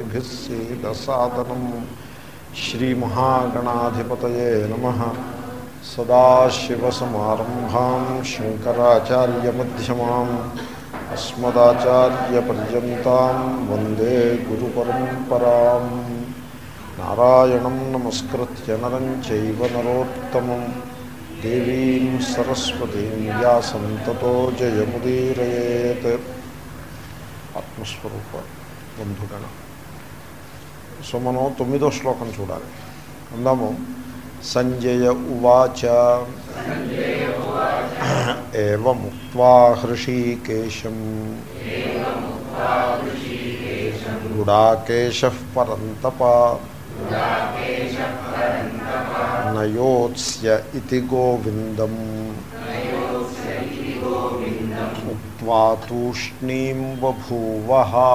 సిద్ధిభిः सीदसादनं श्रीमहागणाधिपतये नमः सदाशिवसमारम्भां शङ्कराचार्यमध्यमाम् अस्मदाचार्यपर्यन्तां वन्दे गुरुपरम्पराम् नारायणं नमस्कृत्य नरं चैव नरोत्तमं देवीं सरस्वतीं व्यासं ततो जयमुदीरयेत् ఆత్మస్వరూప బంధుగణ సో మనం తొమ్మిదో శ్లోకం చూడాలి అందాము సంజయ ఉవాచ ఏముక్వా హృషీకేశం గుడాకేశ పరంతప నయోత్స్య ఇతి గోవిందం ఉక్వా తూష్ణీం బభూవ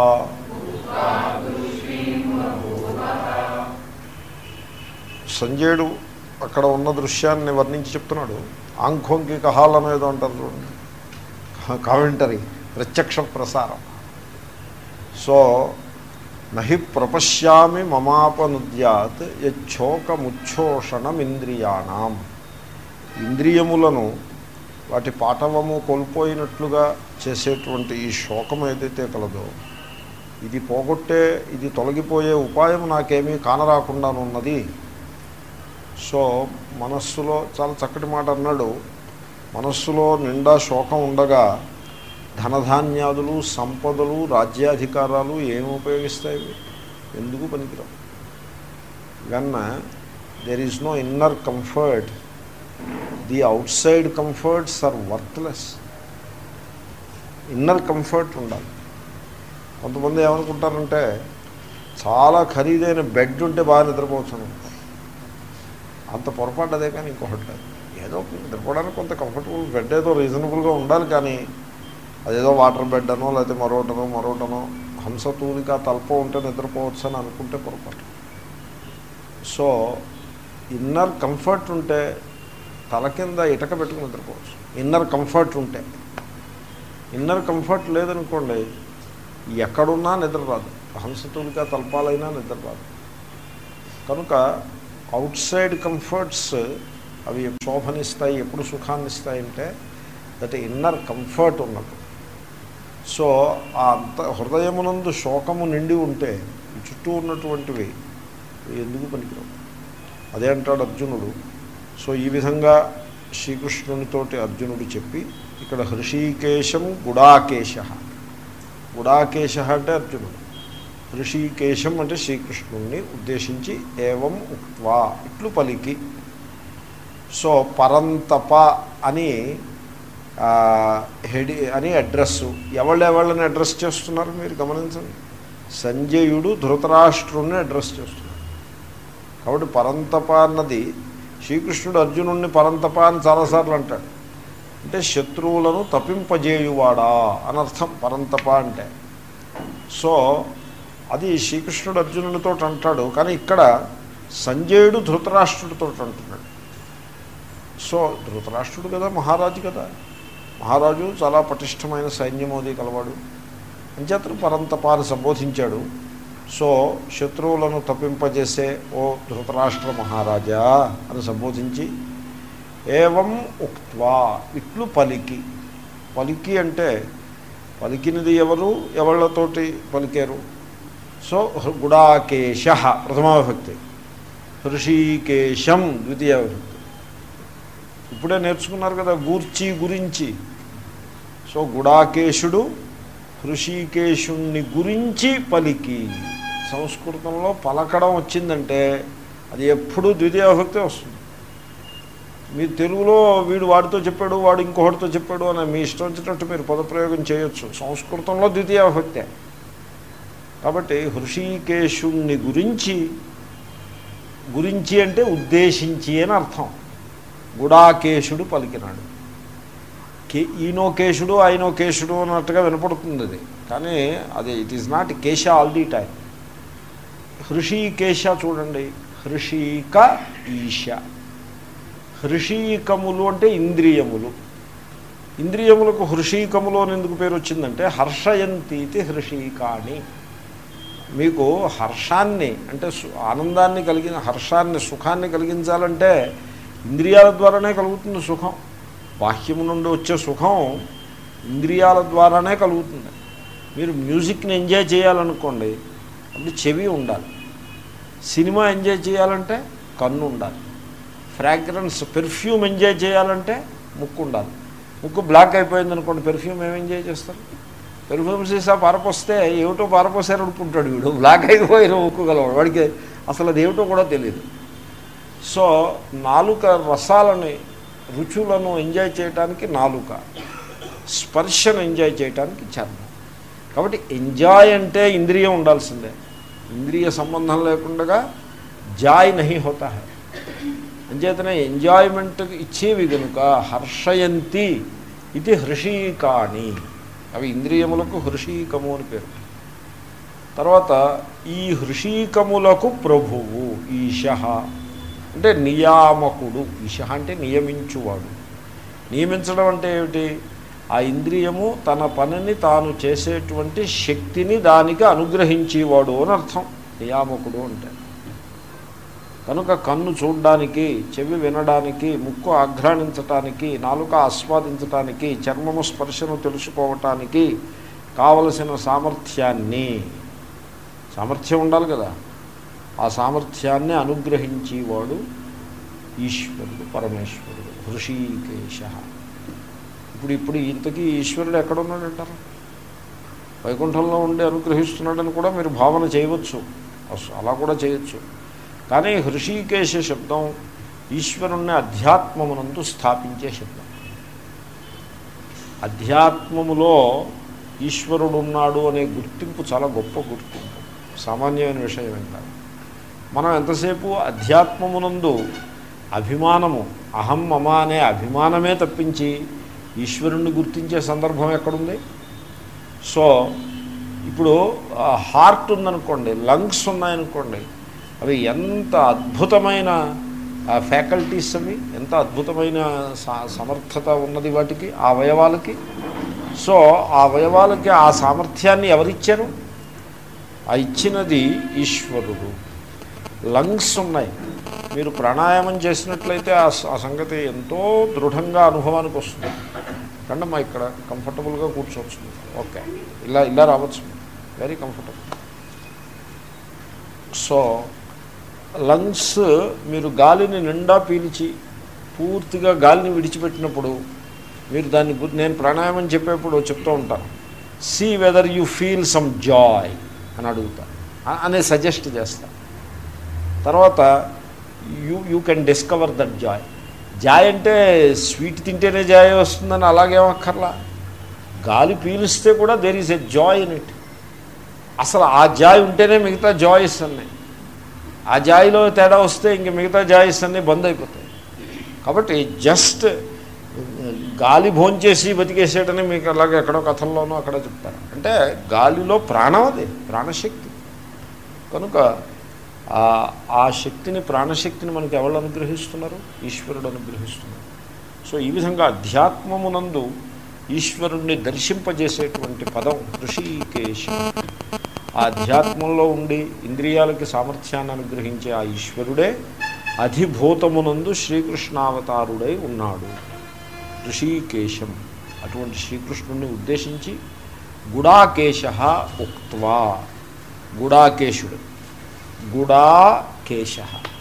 సంజయుడు అక్కడ ఉన్న దృశ్యాన్ని వర్ణించి చెప్తున్నాడు ఆంఖోంకి కహాలను ఏదో అంటారు చూడండి కామెంటరీ ప్రత్యక్ష ప్రసారం సో నహి ప్రపశ్యామి మమాపనుద్యాత్ యచ్చోకముచ్చోషణమింద్రియాణం ఇంద్రియములను వాటి పాటవము కోల్పోయినట్లుగా చేసేటువంటి ఈ శోకం ఏదైతే కలదో ఇది పోగొట్టే ఇది తొలగిపోయే ఉపాయం నాకేమీ కానరాకుండానున్నది సో మనస్సులో చాలా చక్కటి మాట అన్నాడు మనస్సులో నిండా శోకం ఉండగా ధనధాన్యాదులు సంపదలు రాజ్యాధికారాలు ఏమి ఉపయోగిస్తాయి ఎందుకు పనికిరావు గన్న there is no inner comfort the outside comforts are worthless inner comfort ఉండాలి కొంతమంది ఏమనుకుంటారంటే చాలా ఖరీదైన బెడ్ ఉంటే బాగా నిద్రపోవచ్చు అనుకుంటారు అంత పొరపాటు అదే కానీ ఇంకొకటి లేదు ఏదో నిద్రపోవడానికి కొంత కంఫర్టబుల్ బెడ్ ఏదో రీజనబుల్గా ఉండాలి కానీ అదేదో వాటర్ బెడ్ అనో లేకపోతే మరోటనో మరోటనో హంసతూలిక తల్ప ఉంటే నిద్రపోవచ్చు అని అనుకుంటే పొరపాటు సో ఇన్నర్ కంఫర్ట్ ఉంటే తల కింద ఇటక పెట్టుకుని నిద్రపోవచ్చు ఇన్నర్ కంఫర్ట్ ఉంటే ఇన్నర్ కంఫర్ట్ లేదనుకోండి ఎక్కడున్నా నిద్ర రాదు హంసతూలిక తల్పాలైనా నిద్ర రాదు కనుక అవుట్ సైడ్ కంఫర్ట్స్ అవి శోభనిస్తాయి ఎప్పుడు సుఖాన్ని ఇస్తాయంటే దట్ ఇన్నర్ కంఫర్ట్ ఉన్నట్టు సో ఆ అంత హృదయమునందు శోకము నిండి ఉంటే ఈ చుట్టూ ఉన్నటువంటివి ఎందుకు పనికిరావు అదే అంటాడు అర్జునుడు సో ఈ విధంగా శ్రీకృష్ణునితోటి అర్జునుడు చెప్పి ఇక్కడ హృషీకేశం గుడాకేశ గుడాకేశ అంటే అర్జునుడు హృషీకేశం అంటే శ్రీకృష్ణుణ్ణి ఉద్దేశించి ఏవం ఉక్వా ఇట్లు పలికి సో పరంతప అని హెడి అని అడ్రస్సు ఎవళ్ళు ఎవళ్ళని అడ్రస్ చేస్తున్నారు మీరు గమనించండి సంజయుడు ధృతరాష్ట్రుణ్ణి అడ్రస్ చేస్తున్నారు కాబట్టి పరంతప అన్నది శ్రీకృష్ణుడు అర్జునుడిని పరంతప అని చాలాసార్లు అంటాడు అంటే శత్రువులను తప్పింపజేయువాడా అనర్థం పరంతప అంటే సో అది శ్రీకృష్ణుడు అర్జునుడితో అంటాడు కానీ ఇక్కడ సంజయుడు ధృతరాష్ట్రుడితో అంటున్నాడు సో ధృతరాష్ట్రుడు కదా మహారాజు కదా మహారాజు చాలా పటిష్టమైన సైన్యమోది కలవాడు అంచేతను పరంతపాన్ని సంబోధించాడు సో శత్రువులను తప్పింపజేసే ఓ ధృతరాష్ట్ర మహారాజా అని సంబోధించి ఏవం ఉక్వా ఇట్లు పలికి పలికి అంటే పలికినది ఎవరు ఎవళ్ళతోటి పలికారు సో గుడాకేశ ప్రథమా విభక్తి హృషీకేశం ద్వితీయ విభక్తి ఇప్పుడే నేర్చుకున్నారు కదా గూర్చి గురించి సో గుడాకేశుడు హృషికేశుణ్ణి గురించి పలికి సంస్కృతంలో పలకడం వచ్చిందంటే అది ఎప్పుడూ ద్వితీయ విభక్తి వస్తుంది మీ తెలుగులో వీడు వాడితో చెప్పాడు వాడు ఇంకొకటితో చెప్పాడు అని మీ ఇష్టం వచ్చినట్టు మీరు పదప్రయోగం చేయొచ్చు సంస్కృతంలో ద్వితీయ విభక్తే కాబట్టి హృషికేశుణ్ణి గురించి గురించి అంటే ఉద్దేశించి అని అర్థం గుడాకేశుడు పలికినాడు కే ఈనో కేశుడు అయినో కేశుడు అన్నట్టుగా వినపడుతుంది అది కానీ అది ఇట్ ఈస్ నాట్ కేశ ఆల్ ది టైం హృషికేశ చూడండి హృషిక ఈశ హృషీకములు అంటే ఇంద్రియములు ఇంద్రియములకు హృషీకములు అని ఎందుకు పేరు వచ్చిందంటే హర్షయంతీతి హృషీకాణి మీకు హర్షాన్ని అంటే సు- ఆనందాన్ని కలిగిన హర్షాన్ని సుఖాన్ని కలిగించాలంటే ఇంద్రియాల ద్వారానే కలుగుతుంది సుఖం బాహ్యము నుండి వచ్చే సుఖం ఇంద్రియాల ద్వారానే కలుగుతుంది మీరు మ్యూజిక్ని ఎంజాయ్ చేయాలనుకోండి అప్పుడు చెవి ఉండాలి సినిమా ఎంజాయ్ చేయాలంటే కన్ను ఉండాలి ఫ్రాగ్రెన్స్ పెర్ఫ్యూమ్ ఎంజాయ్ చేయాలంటే ముక్కు ఉండాలి ముక్కు బ్లాక్ అయిపోయింది అనుకోండి పెర్ఫ్యూమ్ ఏం ఎంజాయ్ చేస్తారు పెర్ఫ్యూమ్ సీసా పారపోస్తే ఏమిటో పారపోసారు అనుకుంటాడు వీడు బ్లాక్ అయిపోయిన ముక్కు గలవాడు వాడికి అసలు అది ఏమిటో కూడా తెలియదు సో నాలుక రసాలని రుచులను ఎంజాయ్ చేయడానికి నాలుక స్పర్శను ఎంజాయ్ చేయడానికి చర్మం కాబట్టి ఎంజాయ్ అంటే ఇంద్రియం ఉండాల్సిందే ఇంద్రియ సంబంధం లేకుండా జాయ్ నహి హోతా హై అంచేతనే ఎంజాయ్మెంట్ ఇచ్చేవి కనుక హర్షయంతి ఇది హృషీకాణి అవి ఇంద్రియములకు హృషీకము అని పేరు తర్వాత ఈ హృషీకములకు ప్రభువు ఈశ అంటే నియామకుడు ఈశ అంటే నియమించువాడు నియమించడం అంటే ఏమిటి ఆ ఇంద్రియము తన పనిని తాను చేసేటువంటి శక్తిని దానికి అనుగ్రహించేవాడు అని అర్థం నియామకుడు అంటే కనుక కన్ను చూడడానికి చెవి వినడానికి ముక్కు ఆఘ్రాణించటానికి నాలుక ఆస్వాదించటానికి చర్మము స్పర్శను తెలుసుకోవటానికి కావలసిన సామర్థ్యాన్ని సామర్థ్యం ఉండాలి కదా ఆ సామర్థ్యాన్ని అనుగ్రహించేవాడు ఈశ్వరుడు పరమేశ్వరుడు హృషీకేశ ఇప్పుడు ఇప్పుడు ఇంతకీ ఈశ్వరుడు ఎక్కడున్నాడంటారు వైకుంఠంలో ఉండి అనుగ్రహిస్తున్నాడని కూడా మీరు భావన చేయవచ్చు అస్- అలా కూడా చేయొచ్చు కానీ హృషీకేశ శబ్దం ఈశ్వరుణ్ణి అధ్యాత్మమునందు స్థాపించే శబ్దం అధ్యాత్మములో ఈశ్వరుడు ఉన్నాడు అనే గుర్తింపు చాలా గొప్ప గుర్తింపు సామాన్యమైన విషయం ఏం కాదు మనం ఎంతసేపు అధ్యాత్మమునందు అభిమానము అహం మమ అనే అభిమానమే తప్పించి ఈశ్వరుణ్ణి గుర్తించే సందర్భం ఎక్కడుంది సో ఇప్పుడు హార్ట్ ఉందనుకోండి లంగ్స్ ఉన్నాయనుకోండి అవి ఎంత అద్భుతమైన ఫ్యాకల్టీస్ అవి ఎంత అద్భుతమైన సా- సమర్థత ఉన్నది వాటికి ఆ అవయవాలకి సో ఆ అవయవాలకి ఆ సామర్థ్యాన్ని ఎవరిచ్చారు ఆ ఇచ్చినది ఈశ్వరుడు లంగ్స్ ఉన్నాయి మీరు ప్రాణాయామం చేసినట్లయితే ఆ స- ఆ సంగతి ఎంతో దృఢంగా అనుభవానికి వస్తుంది రండమ్మా ఇక్కడ కంఫర్టబుల్గా కూర్చోవచ్చు మీరు. ఓకే ఇలా ఇలా రావచ్చు వెరీ కంఫర్టబుల్ సో లంగ్స్ మీరు గాలిని నిండా పీల్చి పూర్తిగా గాలిని విడిచిపెట్టినప్పుడు మీరు దాన్ని గు- నేను ప్రాణాయామం చెప్పేప్పుడు చెప్తూ ఉంటాను see whether you feel some joy అని అడుగుతా అ- అనే సజెస్ట్ చేస్తా తర్వాత you you can discover that joy joy అంటే స్వీట్ తింటేనే జాయ్ వస్తుందని అలాగేమక్కర్లా గాలి పీలిస్తే కూడా there is a joy in it అసలు ఆ జాయ్ ఉంటేనే మిగతా జాయిస్ అన్నీ ఆ జాయిలో తేడా వస్తే ఇంక మిగతా జాయిస్ అన్నీ బంద్ అయిపోతాయి కాబట్టి జస్ట్ గాలి భోంచేసి బతికేసేటని మీకు అలాగే ఎక్కడో కథల్లోనో అక్కడ చెప్తారు అంటే గాలిలో ప్రాణం అది ప్రాణశక్తి కనుక ఆ- ఆ శక్తిని ప్రాణశక్తిని మనకి ఎవరు అనుగ్రహిస్తున్నారు ఈశ్వరుడు అనుగ్రహిస్తున్నారు సో ఈ విధంగా అధ్యాత్మమునందు ఈశ్వరుణ్ణి దర్శింపజేసేటువంటి పదం ఋషికేశ ఆ అధ్యాత్మంలో ఉండి ఇంద్రియాలకి సామర్థ్యాన్ని అనుగ్రహించే ఆ ఈశ్వరుడే అధిభూతమునందు శ్రీకృష్ణావతారుడై ఉన్నాడు ఋషికేశం అటువంటి శ్రీకృష్ణుడిని ఉద్దేశించి గుడాకేశ ఉక్త్వా గుడాకేశుడు గుడాకేశ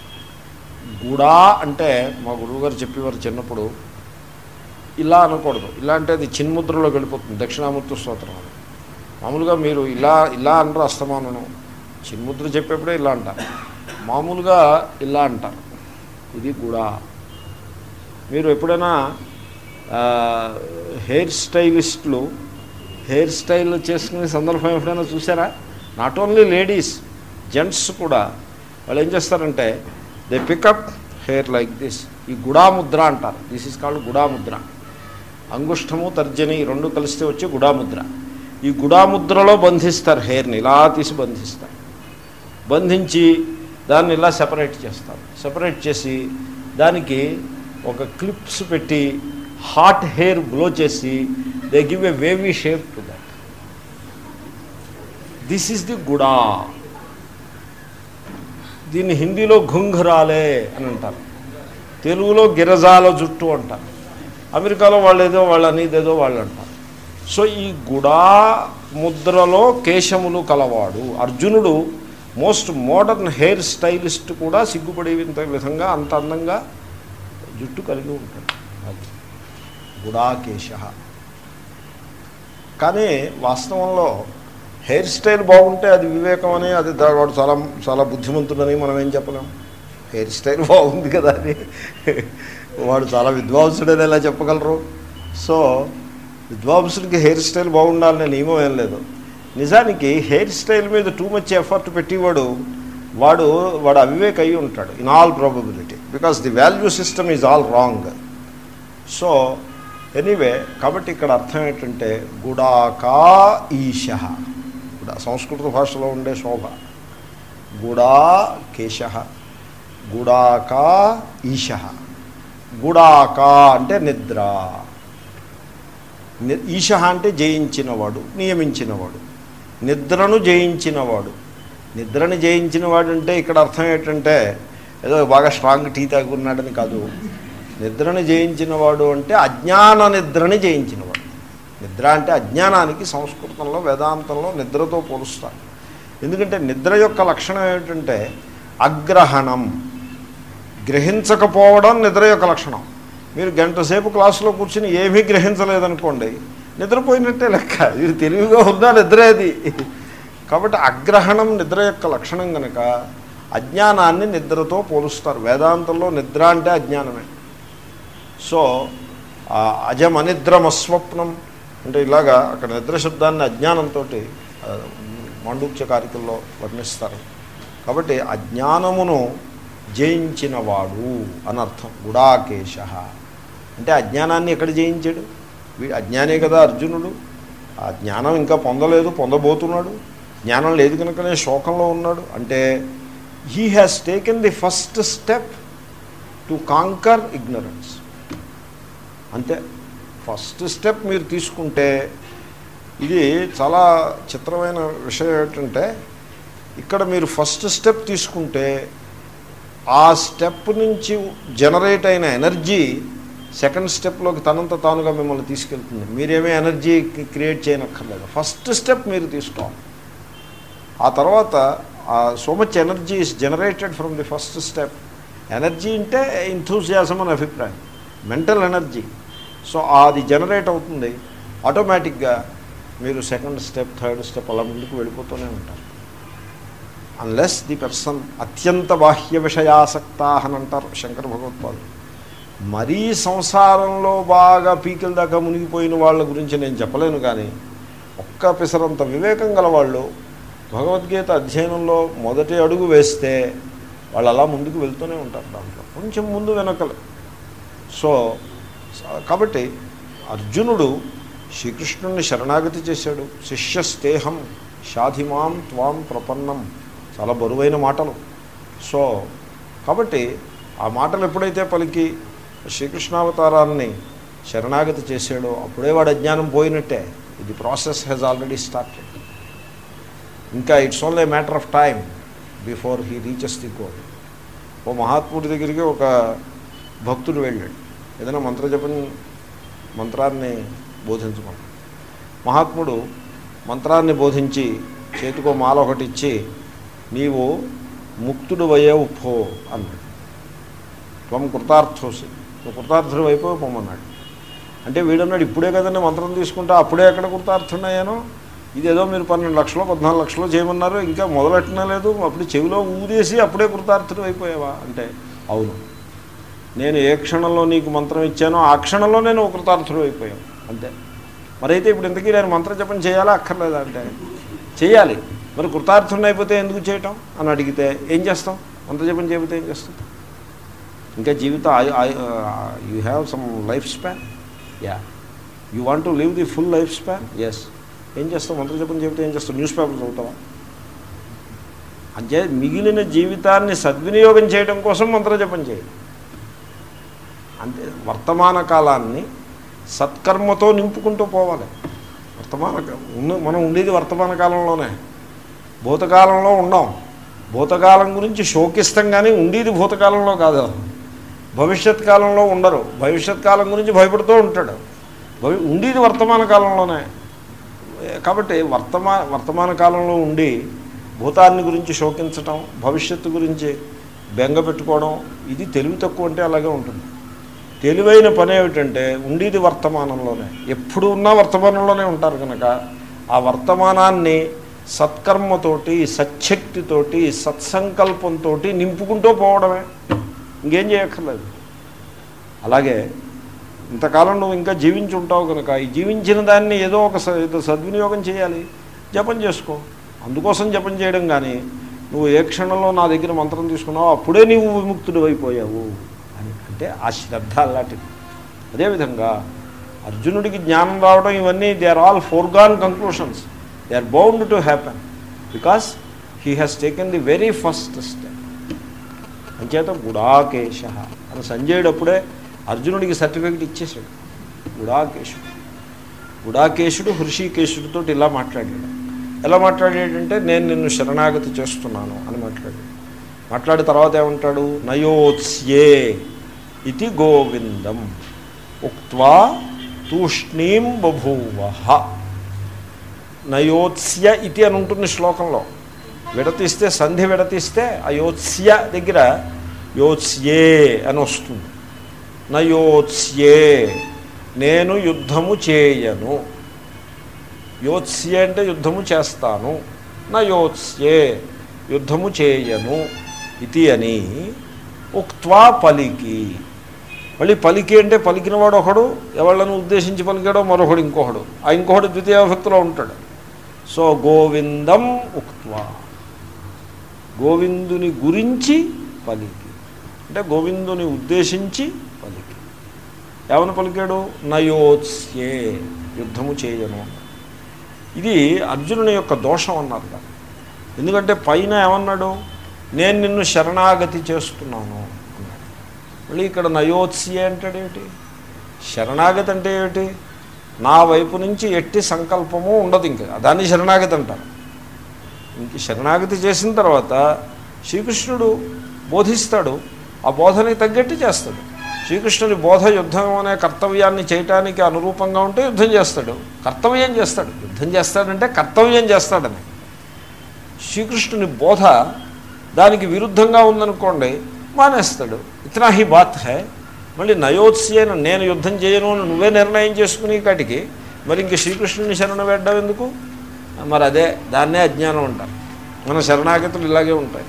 గుడా అంటే మా గురువుగారు చెప్పేవారు చిన్నప్పుడు ఇలా అనకూడదు ఇలా అంటే అది చిన్ముద్రలోకి వెళ్ళిపోతుంది దక్షిణామూర్తి స్తోత్రం అని మామూలుగా మీరు ఇలా ఇలా అనరు అస్తమానను చిన్ముద్ర చెప్పేప్పుడే ఇలా అంటారు మామూలుగా ఇలా అంటారు ఇది కూడా మీరు ఎప్పుడైనా ఆ, హెయిర్ స్టైలిస్టులు హెయిర్ స్టైల్ చేసుకునే సందర్భం ఎప్పుడైనా చూసారా నాట్ ఓన్లీ లేడీస్ జెంట్స్ కూడా వాళ్ళు ఏం చేస్తారంటే they pick up hair like this ఈ గుడాముద్ర అంటారు దిస్ ఈజ్ కాల్డ్ గుడాముద్ర అంగుష్టము తర్జని ఈ రెండు కలిస్తే వచ్చే గుడాముద్ర ఈ గుడాముద్రలో బంధిస్తారు హెయిర్ని ఇలా తీసి బంధిస్తారు బంధించి దాన్ని ఇలా సెపరేట్ చేస్తారు సెపరేట్ చేసి దానికి ఒక క్లిప్స్ పెట్టి హాట్ హెయిర్ బ్లో చేసి they give a wavy shape to that this is the గుడా దీన్ని హిందీలో ఘుంఘరాలే అని అంటారు తెలుగులో గిరజాల జుట్టు అంటారు అమెరికాలో వాళ్ళు ఏదో వాళ్ళు అనేదేదో వాళ్ళు అంటారు సో ఈ గుడా ముద్రలో కేశములు కలవాడు అర్జునుడు మోస్ట్ మోడర్న్ హెయిర్ స్టైలిస్ట్ కూడా సిగ్గుపడే వింత- విధంగా అంత అందంగా జుట్టు కలిగి ఉంటాడు అది గుడాకేశ కానీ వాస్తవంలో హెయిర్ స్టైల్ బాగుంటే అది వివేకం అని అది దా- వాడు చాలా చాలా బుద్ధిమంతుడని మనం ఏం చెప్పలేం హెయిర్ స్టైల్ బాగుంది కదా అని వాడు చాలా విద్వాంసుడని ఎలా చెప్పగలరు సో విద్వాంసుడికి హెయిర్ స్టైల్ బాగుండాలనే నియమం ఏం లేదు నిజానికి హెయిర్ స్టైల్ మీద టూ మచ్ ఎఫర్ట్ పెట్టేవాడు వాడు వాడు అవివేక్ అయి ఉంటాడు in all probability because the value system is all wrong so anyway కాబట్టి ఇక్కడ అర్థం ఏంటంటే గుడాకా ఈశ గుడా సంస్కృత భాషలో ఉండే శోభ గుడా కేశ గుడాకా ఈశ గుడాకా అంటే నిద్ర ని- ఈశ అంటే జయించినవాడు నియమించినవాడు నిద్రను జయించినవాడు నిద్రని జయించినవాడు అంటే ఇక్కడ అర్థం ఏంటంటే ఏదో బాగా స్ట్రాంగ్ టీ తాగున్నాడని కాదు నిద్రని జయించినవాడు అంటే అజ్ఞాన నిద్రని జయించినవాడు నిద్ర అంటే అజ్ఞానానికి సంస్కృతంలో వేదాంతంలో నిద్రతో పోలుస్తారు ఎందుకంటే నిద్ర యొక్క లక్షణం ఏమిటంటే అగ్రహణం గ్రహించకపోవడం నిద్ర యొక్క లక్షణం మీరు గంట సేపు క్లాసులో కూర్చుని ఏమీ గ్రహించలేదనుకోండి నిద్రపోయినట్టే లెక్క ఇది తెలివిగా ఉందా నిద్రేది కాబట్టి అగ్రహణం నిద్ర యొక్క లక్షణం కనుక అజ్ఞానాన్ని నిద్రతో పోలుస్తారు వేదాంతంలో నిద్ర అంటే అజ్ఞానమే సో ఆ అజం అనిద్రమస్వప్నం అంటే ఇలాగా అక్కడ నిద్ర శబ్దాన్ని అజ్ఞానంతో మాండూక్య కారికల్లో వర్ణిస్తారు కాబట్టి అజ్ఞానమును జయించినవాడు అని అర్థం గుడాకేశ అంటే అజ్ఞానాన్ని ఎక్కడ జయించాడు వీడు అజ్ఞానే కదా అర్జునుడు ఆ జ్ఞానం ఇంకా పొందలేదు పొందబోతున్నాడు జ్ఞానం లేదు కనుకనే శోకంలో ఉన్నాడు అంటే he has taken the first step to conquer ignorance అంతే ఫస్ట్ స్టెప్ మీరు తీసుకుంటే ఇది చాలా చిత్రమైన విషయం ఏంటంటే ఇక్కడ మీరు ఫస్ట్ స్టెప్ తీసుకుంటే ఆ స్టెప్ నుంచి జనరేట్ అయిన ఎనర్జీ సెకండ్ స్టెప్లోకి తనంత తానుగా మిమ్మల్ని తీసుకెళ్తుంది మీరేమీ ఎనర్జీ క్రియేట్ చేయనక్కర్లేదు ఫస్ట్ స్టెప్ మీరు తీసుకోవాలి ఆ తర్వాత so much energy is generated from the first step energy అంటే ఇంథూజియాజం అని అభిప్రాయం మెంటల్ ఎనర్జీ సో అది జనరేట్ అవుతుంది ఆటోమేటిక్గా మీరు సెకండ్ స్టెప్ థర్డ్ స్టెప్ అలా ముందుకు వెళ్ళిపోతూనే ఉంటారు అన్లెస్ ది పర్సన్ అత్యంత బాహ్య విషయాసక్తా అని అంటారు శంకర భగవత్పాదులు మరీ సంసారంలో బాగా పీకిల దాకా మునిగిపోయిన వాళ్ళ గురించి నేను చెప్పలేను కానీ ఒక్క పిసరంత వివేకం గల వాళ్ళు భగవద్గీత అధ్యయనంలో మొదటి అడుగు వేస్తే వాళ్ళు అలా ముందుకు వెళ్తూనే ఉంటారు దాంట్లో కొంచెం ముందు వెనకలు సో కాబట్టి అర్జునుడు శ్రీకృష్ణుణ్ణి శరణాగతి చేశాడు శిష్యస్తేహం షాధిమాం త్వాం ప్రపన్నం చాలా బరువైన మాటలు సో కాబట్టి ఆ మాటలు ఎప్పుడైతే పలికి శ్రీకృష్ణావతారాన్ని శరణాగతి చేశాడో అప్పుడే వాడు అజ్ఞానం పోయినట్టే ఇది ప్రాసెస్ హ్యాజ్ ఆల్రెడీ స్టార్టెడ్ ఇంకా it's only matter of time before he reaches the goal ఓ మహాత్ముడి దగ్గరికి ఒక భక్తుడు వెళ్ళాడు ఏదైనా మంత్రజపం మంత్రాన్ని బోధించమని మహాత్ముడు మంత్రాన్ని బోధించి చేతికో మాల ఒకటి ఇచ్చి నీవు ముక్తుడు అయ్యావు పో అన్నాడు త్వం కృతార్థోసి నువ్వు కృతార్థుడు అయిపోయి పొమ్మన్నాడు అంటే వీడన్నాడు ఇప్పుడే కదండి మంత్రం తీసుకుంటా అప్పుడే ఎక్కడ కృతార్థున్నాయానో ఇదేదో మీరు పన్నెండు లక్షలు పద్నాలుగు లక్షలు చేయమన్నారు ఇంకా మొదలెట్టనే లేదు అప్పుడు చెవిలో ఊదేసి అప్పుడే కృతార్థుడు అయిపోయావా అంటే అవును నేను ఏ క్షణంలో నీకు మంత్రం ఇచ్చానో ఆ క్షణంలో నేను కృతార్థుడు అయిపోయాను అంతే మరైతే ఇప్పుడు ఇంతకీ నేను మంత్ర జపం చేయాలా అక్కర్లేదా అంటే చేయాలి మరి కృతార్థుని అయిపోతే ఎందుకు చేయటం అని అడిగితే ఏం చేస్తాం మంత్ర జపం చేయకపోతే ఏం చేస్తాం ఇంకా జీవితం you have some life span yeah you want to live the full life span yes ఏం చేస్తావు మంత్ర జపం చెబితే ఏం చేస్తావు న్యూస్ పేపర్ చదువుతావా అంటే మిగిలిన జీవితాన్ని సద్వినియోగం చేయడం కోసం మంత్రజపం చేయాలి అంతే వర్తమాన కాలాన్ని సత్కర్మతో నింపుకుంటూ పోవాలి వర్తమాన కా- ఉన్న మనం ఉండేది వర్తమాన కాలంలోనే భూతకాలంలో ఉండం భూతకాలం గురించి శోకిస్తాం కానీ ఉండేది భూతకాలంలో కాదు భవిష్యత్ కాలంలో ఉండరు భవిష్యత్ కాలం గురించి భయపడుతూ ఉంటాడు భవి ఉండేది వర్తమాన కాలంలోనే కాబట్టి వర్తమా వర్తమాన కాలంలో ఉండి భూతాన్ని గురించి శోకించటం భవిష్యత్తు గురించి బెంగ పెట్టుకోవడం ఇది తెలివి తక్కువ అంటే అలాగే ఉంటుంది తెలివైన పని ఏమిటంటే ఉండేది వర్తమానంలోనే ఎప్పుడు ఉన్నా వర్తమానంలోనే ఉంటారు కనుక ఆ వర్తమానాన్ని సత్కర్మతోటి సచ్చక్తితోటి సత్సంకల్పంతో నింపుకుంటూ పోవడమే ఇంకేం చేయక్కర్లేదు అలాగే ఇంతకాలం నువ్వు ఇంకా జీవించి ఉంటావు కనుక ఈ జీవించిన దాన్ని ఏదో ఒక స- ఏదో సద్వినియోగం చేయాలి జపం చేసుకో అందుకోసం జపం చేయడం కానీ నువ్వు ఏ క్షణంలో నా దగ్గర మంత్రం తీసుకున్నావు అప్పుడే నీవు విముక్తుడు అయిపోయావు అని అంటే ఆ శ్రద్ధ అలాంటిది అదేవిధంగా అర్జునుడికి జ్ఞానం రావడం ఇవన్నీ they are all foregone conclusions they are bound to happen because he has taken the very first step అంచేత గుడాకేశ అని సంజయుడు అప్పుడే అర్జునుడికి సర్టిఫికెట్ ఇచ్చేసాడు గుడాకేశుడు గుడాకేశుడు హృషికేశుడితో ఇలా మాట్లాడాడు ఎలా మాట్లాడాడంటే నేను నిన్ను శరణాగతి చేస్తున్నాను అని మాట్లాడాడు మాట్లాడిన తర్వాత ఏమంటాడు నయోత్స్యే ఇది గోవిందం ఉక్వా తూష్ణీం బభూవ నయోత్స్య ఇది అని ఉంటుంది శ్లోకంలో విడతీస్తే సంధి విడతీస్తే ఆ యోత్స్య దగ్గర యోత్స్యే అని వస్తుంది నయోత్స్యే నేను యుద్ధము చేయను యోత్స్యే అంటే యుద్ధము చేస్తాను నా యోత్స్యే యుద్ధము చేయను ఇది అని ఉక్త్వా పలికి మళ్ళీ పలికి అంటే పలికినవాడు ఒకడు ఎవళ్ళను ఉద్దేశించి పలికాడో మరొకడు ఇంకొకడు ఆ ఇంకొకడు ద్వితీయ భక్తిలో ఉంటాడు సో గోవిందం ఉక్త్వా గోవిందుని గురించి పలికి అంటే గోవిందుని ఉద్దేశించి పలికి ఏమని పలికాడు నయోత్స్యే యుద్ధము చేయను ఇది అర్జునుని యొక్క దోషం అన్నారు దాన్ని ఎందుకంటే పైన ఏమన్నాడు నేను నిన్ను శరణాగతి చేస్తున్నాను అన్నాడు మళ్ళీ ఇక్కడ నయోత్స్యే అంటాడేమిటి శరణాగతి అంటే ఏమిటి నా వైపు నుంచి ఎట్టి సంకల్పము ఉండదు ఇంకా దాన్ని శరణాగతి అంటారు ఇంక శరణాగతి చేసిన తర్వాత శ్రీకృష్ణుడు బోధిస్తాడు ఆ బోధనకి తగ్గట్టు చేస్తాడు శ్రీకృష్ణుడి బోధ యుద్ధం అనే కర్తవ్యాన్ని చేయటానికి అనురూపంగా ఉంటే యుద్ధం చేస్తాడు కర్తవ్యం చేస్తాడు యుద్ధం చేస్తాడంటే కర్తవ్యం చేస్తాడని శ్రీకృష్ణుని బోధ దానికి విరుద్ధంగా ఉందనుకోండి మానేస్తాడు ఇతనా హీ బాత్ హై మళ్ళీ నయోత్స్యన నేను యుద్ధం చేయను అని నువ్వే నిర్ణయం చేసుకునే కాటికి మరి ఇంక శ్రీకృష్ణుని శరణ వేడ్డం ఎందుకు మరి అదే దాన్నే అజ్ఞానం అంటారు మన శరణాగతులు ఇలాగే ఉంటాయి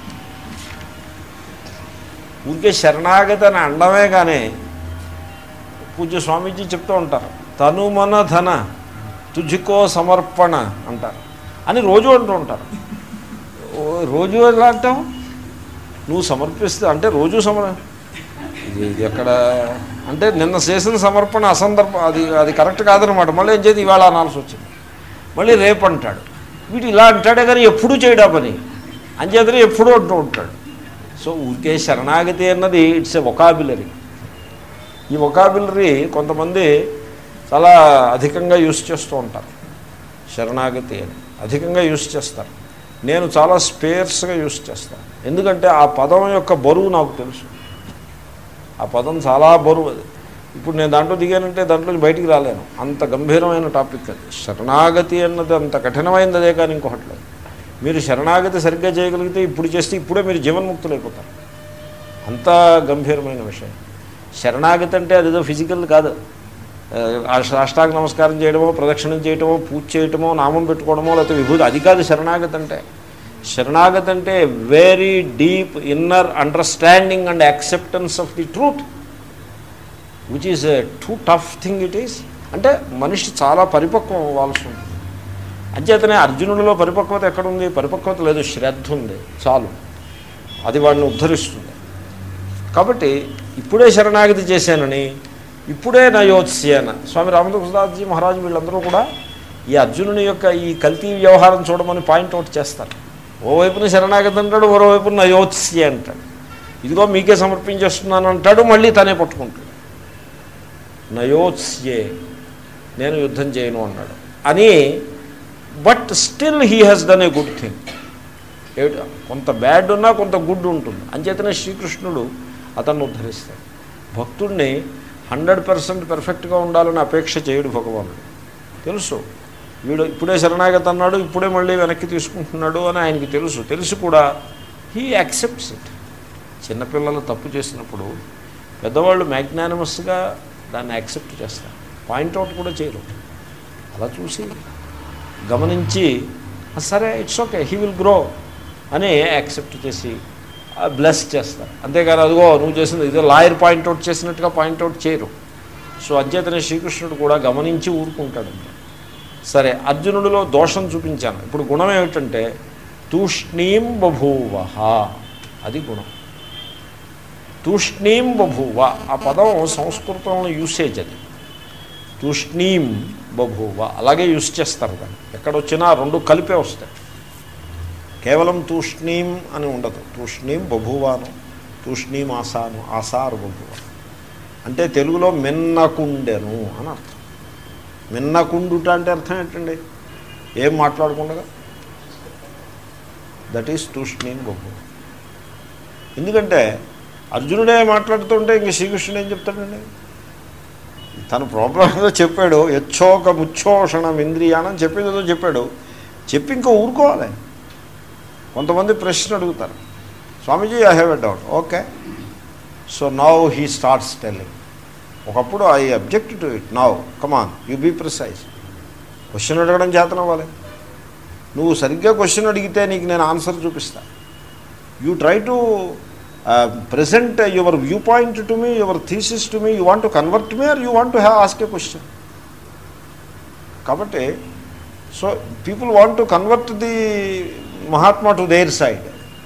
ఊరికే శరణాగతి అని అండమే కానీ పూజ్య స్వామీజీ చెప్తూ ఉంటారు తను మన ధన తుజుకో సమర్పణ అంటారు అని రోజు అంటూ ఉంటారు ఓ, రోజు ఎలా అంటావు నువ్వు సమర్పిస్తే అంటే రోజు సమర్ ఇది ఇది ఎక్కడ అంటే నిన్న చేసిన సమర్పణ అసందర్భ అది అది కరెక్ట్ కాదనమాట మళ్ళీ ఏం చేతి ఇవాళ అనాల్సి వచ్చింది మళ్ళీ రేపు అంటాడు వీడు ఇలా అంటాడే కానీ ఎప్పుడూ చేయడా పని అంచేతనే ఎప్పుడూ అంటూ ఉంటాడు సో ఊరికే శరణాగతి అన్నది ఇట్స్ ఎ ఒకాబులరీ ఈ ఒకాబులరీ కొంతమంది చాలా అధికంగా యూస్ చేస్తూ ఉంటారు శరణాగతి అని అధికంగా యూస్ చేస్తారు నేను చాలా స్పేర్స్గా యూస్ చేస్తాను ఎందుకంటే ఆ పదం యొక్క బరువు నాకు తెలుసు ఆ పదం చాలా బరువు అది ఇప్పుడు నేను దాంట్లో దిగానంటే దాంట్లో బయటికి రాలేను అంత గంభీరమైన టాపిక్ అది శరణాగతి అన్నది అంత కఠినమైనది అదే కానీ ఇంకొకటి లేదు మీరు శరణాగతి సరిగ్గా చేయగలిగితే ఇప్పుడు చేస్తే ఇప్పుడే మీరు జీవన్ముక్తులైపోతారు అంత గంభీరమైన విషయం శరణాగతి అంటే అదేదో ఫిజికల్ కాదు ఆ అష్టాంగ నమస్కారం చేయడమో ప్రదక్షిణం చేయడమో పూజ చేయటమో నామం పెట్టుకోవడమో లేకపోతే విభూతి అది కాదు శరణాగతి అంటే శరణాగతి అంటే very deep inner understanding and acceptance of the truth which is too tough thing it is అంటే మనిషి చాలా పరిపక్వం అవ్వాల్సి ఉంటుంది అంచేతనే అర్జునుడిలో పరిపక్వత ఎక్కడుంది పరిపక్వత లేదు శ్రద్ధ ఉంది చాలు అది వాడిని ఉద్ధరిస్తుంది కాబట్టి ఇప్పుడే శరణాగతి చేశానని ఇప్పుడే నయోత్స్యన స్వామి రామకృష్ణదాస్జీ మహారాజు వీళ్ళందరూ కూడా ఈ అర్జునుని యొక్క ఈ కల్తీ వ్యవహారం చూడమని పాయింట్ అవుట్ చేస్తారు ఓవైపున శరణాగతి అంటాడు మరోవైపున నయోత్స్య అంటాడు ఇదిగో మీకే సమర్పించేస్తున్నాను అంటాడు మళ్ళీ తనే పట్టుకుంటాడు నయోత్స్యే నేను యుద్ధం చేయను అన్నాడు అని but still he has done a good thing ఏమిటి కొంత బ్యాడ్ ఉన్నా కొంత గుడ్ ఉంటుంది అంచేతనే శ్రీకృష్ణుడు అతన్ని ఉద్ధరిస్తాడు భక్తుడిని హండ్రెడ్ పర్సెంట్ పెర్ఫెక్ట్గా ఉండాలని అపేక్ష చేయడు భగవానుడు తెలుసు వీడు ఇప్పుడే శరణాగతి అన్నాడు ఇప్పుడే మళ్ళీ వెనక్కి తీసుకుంటున్నాడు అని ఆయనకి తెలుసు తెలుసు కూడా హీ యాక్సెప్ట్స్ ఇట్ చిన్నపిల్లలు తప్పు చేసినప్పుడు పెద్దవాళ్ళు మ్యాగ్నానిమస్గా దాన్ని యాక్సెప్ట్ చేస్తారు పాయింట్అవుట్ కూడా చేయరు అలా చూసి గమనించి "ఆ, సరే it's okay he will grow అని యాక్సెప్ట్ చేసి బ్లెస్ చేస్తారు అంతేగాని అదిగో నువ్వు చేసింది ఇదో లాయర్ పాయింట్అవుట్ చేసినట్టుగా పాయింట్అవుట్ చేయరు సో అంచేతనే శ్రీకృష్ణుడు కూడా గమనించి ఊరుకుంటాడు సరే అర్జునుడిలో దోషం చూపించాను ఇప్పుడు గుణం ఏమిటంటే తూష్ణీం బభూవ అది గుణం తూష్ణీం బభూవ ఆ పదం సంస్కృతంలో యూసేజ్ అది తూష్ణీం బభూవ అలాగే యూస్ చేస్తారు దాన్ని ఎక్కడొచ్చినా రెండు కలిపే వస్తాయి కేవలం తూష్ణీం అని ఉండదు తూష్ణీం బభూవాను తూష్ణీం ఆసాను ఆసారు బభువ అంటే తెలుగులో మిన్నకుండెను అని అర్థం మిన్నకుండుట అంటే అర్థం ఏంటండి ఏం మాట్లాడకుండా దట్ ఈస్ తూష్ణీం బభువ ఎందుకంటే అర్జునుడే మాట్లాడుతుంటే ఇంక శ్రీకృష్ణుడు ఏం చెప్తాడండి తన ప్రాబ్లం ఏదో చెప్పాడు యచ్చోక ముచ్చోషణం ఇంద్రియానం చెప్పేది ఏదో చెప్పాడు చెప్పి ఇంకా ఊరుకోవాలి కొంతమంది ప్రశ్న అడుగుతారు Swamiji I have a doubt okay so now he starts telling ఒకప్పుడు I object to it now come on you be precise question అడగడం చేతన అవ్వాలి నువ్వు సరిగ్గా క్వశ్చన్ అడిగితే నీకు నేను ఆన్సర్ చూపిస్తా you try to present your view point to me your thesis to me you want to convert me or you want to have ask a question కాబట్టి so people want to convert the Mahatma to their side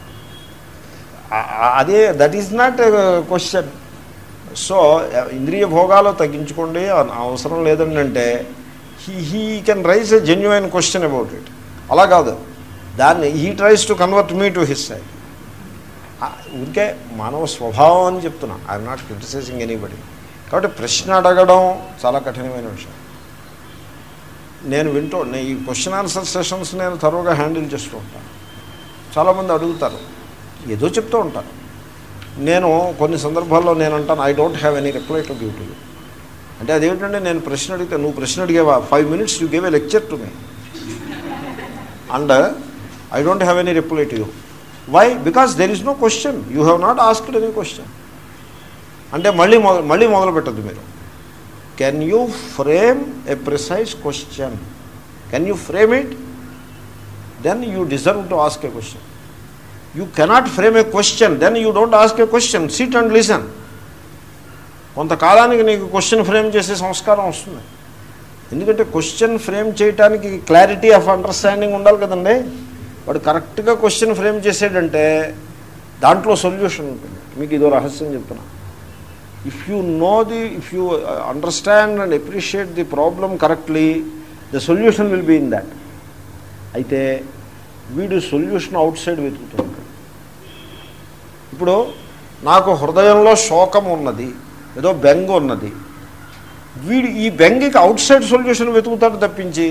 అదే that is not question so ఇంద్రియ భోగాలు తగ్గించుకోండి అన- అవసరం లేదండి అంటే he he can raise a genuine question about it అలా కాదు దాన్ని he tries to convert me to his side ఊరికే మానవ స్వభావం అని చెప్తున్నా ఐఎమ్ నాట్ క్రిటిసైజింగ్ ఎనీబడి కాబట్టి ప్రశ్న అడగడం చాలా కఠినమైన విషయం నేను వింటూ నే- ఈ క్వశ్చన్ ఆన్సర్ సెషన్స్ నేను తరువుగా హ్యాండిల్ చేస్తూ ఉంటాను చాలామంది అడుగుతారు ఏదో చెప్తూ ఉంటారు నేను కొన్ని సందర్భాల్లో నేను అంటాను I don't have any reply to give to you అంటే అదేమిటంటే నేను ప్రశ్న అడిగితే నువ్వు ప్రశ్న అడిగేవా five minutes you give a lecture to me and I don't have any reply to you why because there is no question you have not asked any question అంటే మళ్ళీ మొదలు మళ్ళీ మొదలు పెట్టద్దు మీరు can you frame a precise question can you frame it then you deserve to ask a question you cannot frame a question then you don't ask a question sit and listen కొంతకాలానికి నీకు question frame చేసే సంస్కారం వస్తుంది ఎందుకంటే question frame చేయడానికి clarity of understanding ఉండాలి కదండి వాడు కరెక్ట్గా క్వశ్చన్ ఫ్రేమ్ చేసాడంటే దాంట్లో సొల్యూషన్ ఉంటుంది మీకు ఇదో రహస్యం చెప్తున్నా if you know the if you understand and appreciate the problem correctly the solution will be in that అయితే వీడు సొల్యూషన్ అవుట్ సైడ్ వెతుకుతూ ఉంటాడు ఇప్పుడు నాకు హృదయంలో శోకం ఉన్నది ఏదో బెంగ ఉన్నది వీడు ఈ బెంగకి అవుట్ సైడ్ సొల్యూషన్ వెతుకుతాడు తప్పించి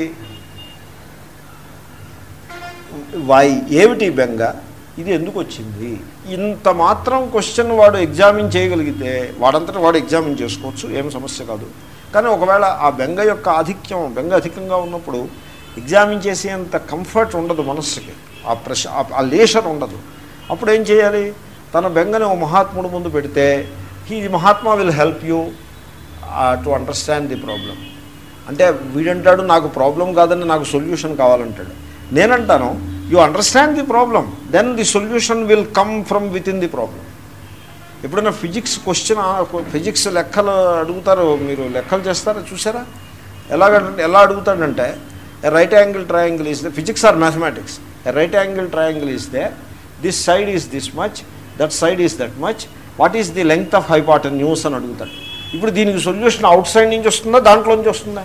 వాయి ఏమిటి ఈ బెంగ ఇది ఎందుకు వచ్చింది ఇంత మాత్రం క్వశ్చన్ వాడు ఎగ్జామిన్ చేయగలిగితే వాడంతటా వాడు ఎగ్జామిన్ చేసుకోవచ్చు ఏం సమస్య కాదు కానీ ఒకవేళ ఆ బెంగ యొక్క ఆధిక్యం బెంగ అధికంగా ఉన్నప్పుడు ఎగ్జామిన్ చేసేంత కంఫర్ట్ ఉండదు మనస్సుకి ఆ ప్రశ ఆ- ఆ లేషర్ ఉండదు అప్పుడు ఏం చేయాలి తన బెంగని ఓ మహాత్ముడు ముందు పెడితే he Mahatma will help you to understand the problem అంటే వీడంటాడు నాకు ప్రాబ్లం కాదని నాకు సొల్యూషన్ కావాలంటాడు నేనంటాను you understand the problem then the solution will come from within the problem ఎప్పుడైనా ఫిజిక్స్ క్వశ్చన్ ఫిజిక్స్ లెక్కలు అడుగుతారు మీరు లెక్కలు చేస్తారా చూసారా ఎలాగంటే ఎలా అడుగుతాడంటే a right angle triangle is the physics or mathematics a right angle triangle is the this side is this much that side is that much what is the length of hypotenuse అని అడుగుతాడు ఇప్పుడు దీనికి solution out side నుంచి వస్తుందా దాంట్లో నుంచి వస్తుందా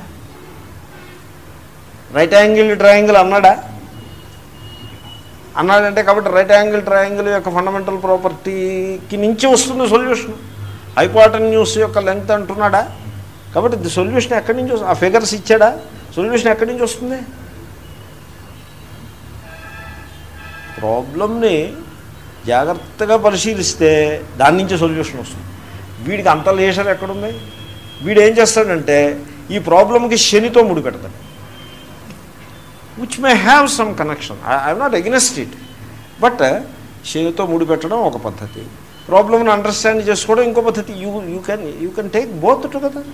right angle triangle అన్నాడా అన్నాడంటే కాబట్టి రైట్ యాంగిల్ ట్రయాంగిల్ యొక్క ఫండమెంటల్ ప్రాపర్టీకి నుంచి వస్తుంది సొల్యూషన్ హైపాటన్ న్యూస్ యొక్క లెంగ్త్ అంటున్నాడా కాబట్టి ది సొల్యూషన్ ఎక్కడి నుంచి వస్తుంది ఆ ఫిగర్స్ ఇచ్చాడా సొల్యూషన్ ఎక్కడి నుంచి వస్తుంది ప్రాబ్లమ్ని జాగ్రత్తగా పరిశీలిస్తే దాని నుంచి సొల్యూషన్ వస్తుంది వీడికి అంత లేషర్ ఎక్కడుంది వీడు ఏం చేస్తాడంటే ఈ ప్రాబ్లంకి శనితో ముడిపెడతాడు which may have some connection I'm not against it but శనితో ముడిపెట్టడం ఒక పద్ధతి ప్రాబ్లమ్ని అండర్స్టాండ్ చేసుకోవడం ఇంకో పద్ధతి you you can you can take both together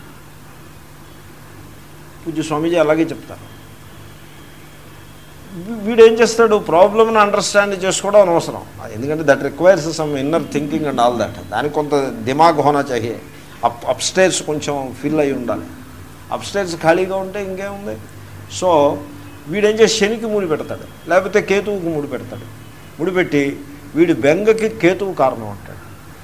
Pujya Swamiji అలాగే చెప్తారు వీ- వీడు ఏం చేస్తాడు ప్రాబ్లమ్ని అండర్స్టాండ్ చేసుకోవడం అనవసరం ఎందుకంటే that requires some inner thinking and all that దానికి కొంత దిమాగ్ హోనా చాహియే అప్ అప్ స్టేర్స్ కొంచెం ఫిల్ అయి ఉండాలి అప్ స్టేర్స్ ఖాళీగా ఉంటే ఇంకేముంది సో వీడేం చేసి శనికి ముడి పెడతాడు లేకపోతే కేతువుకి ముడి పెడతాడు ముడిపెట్టి వీడి బెంగకి కేతువు కారణం అంటాడు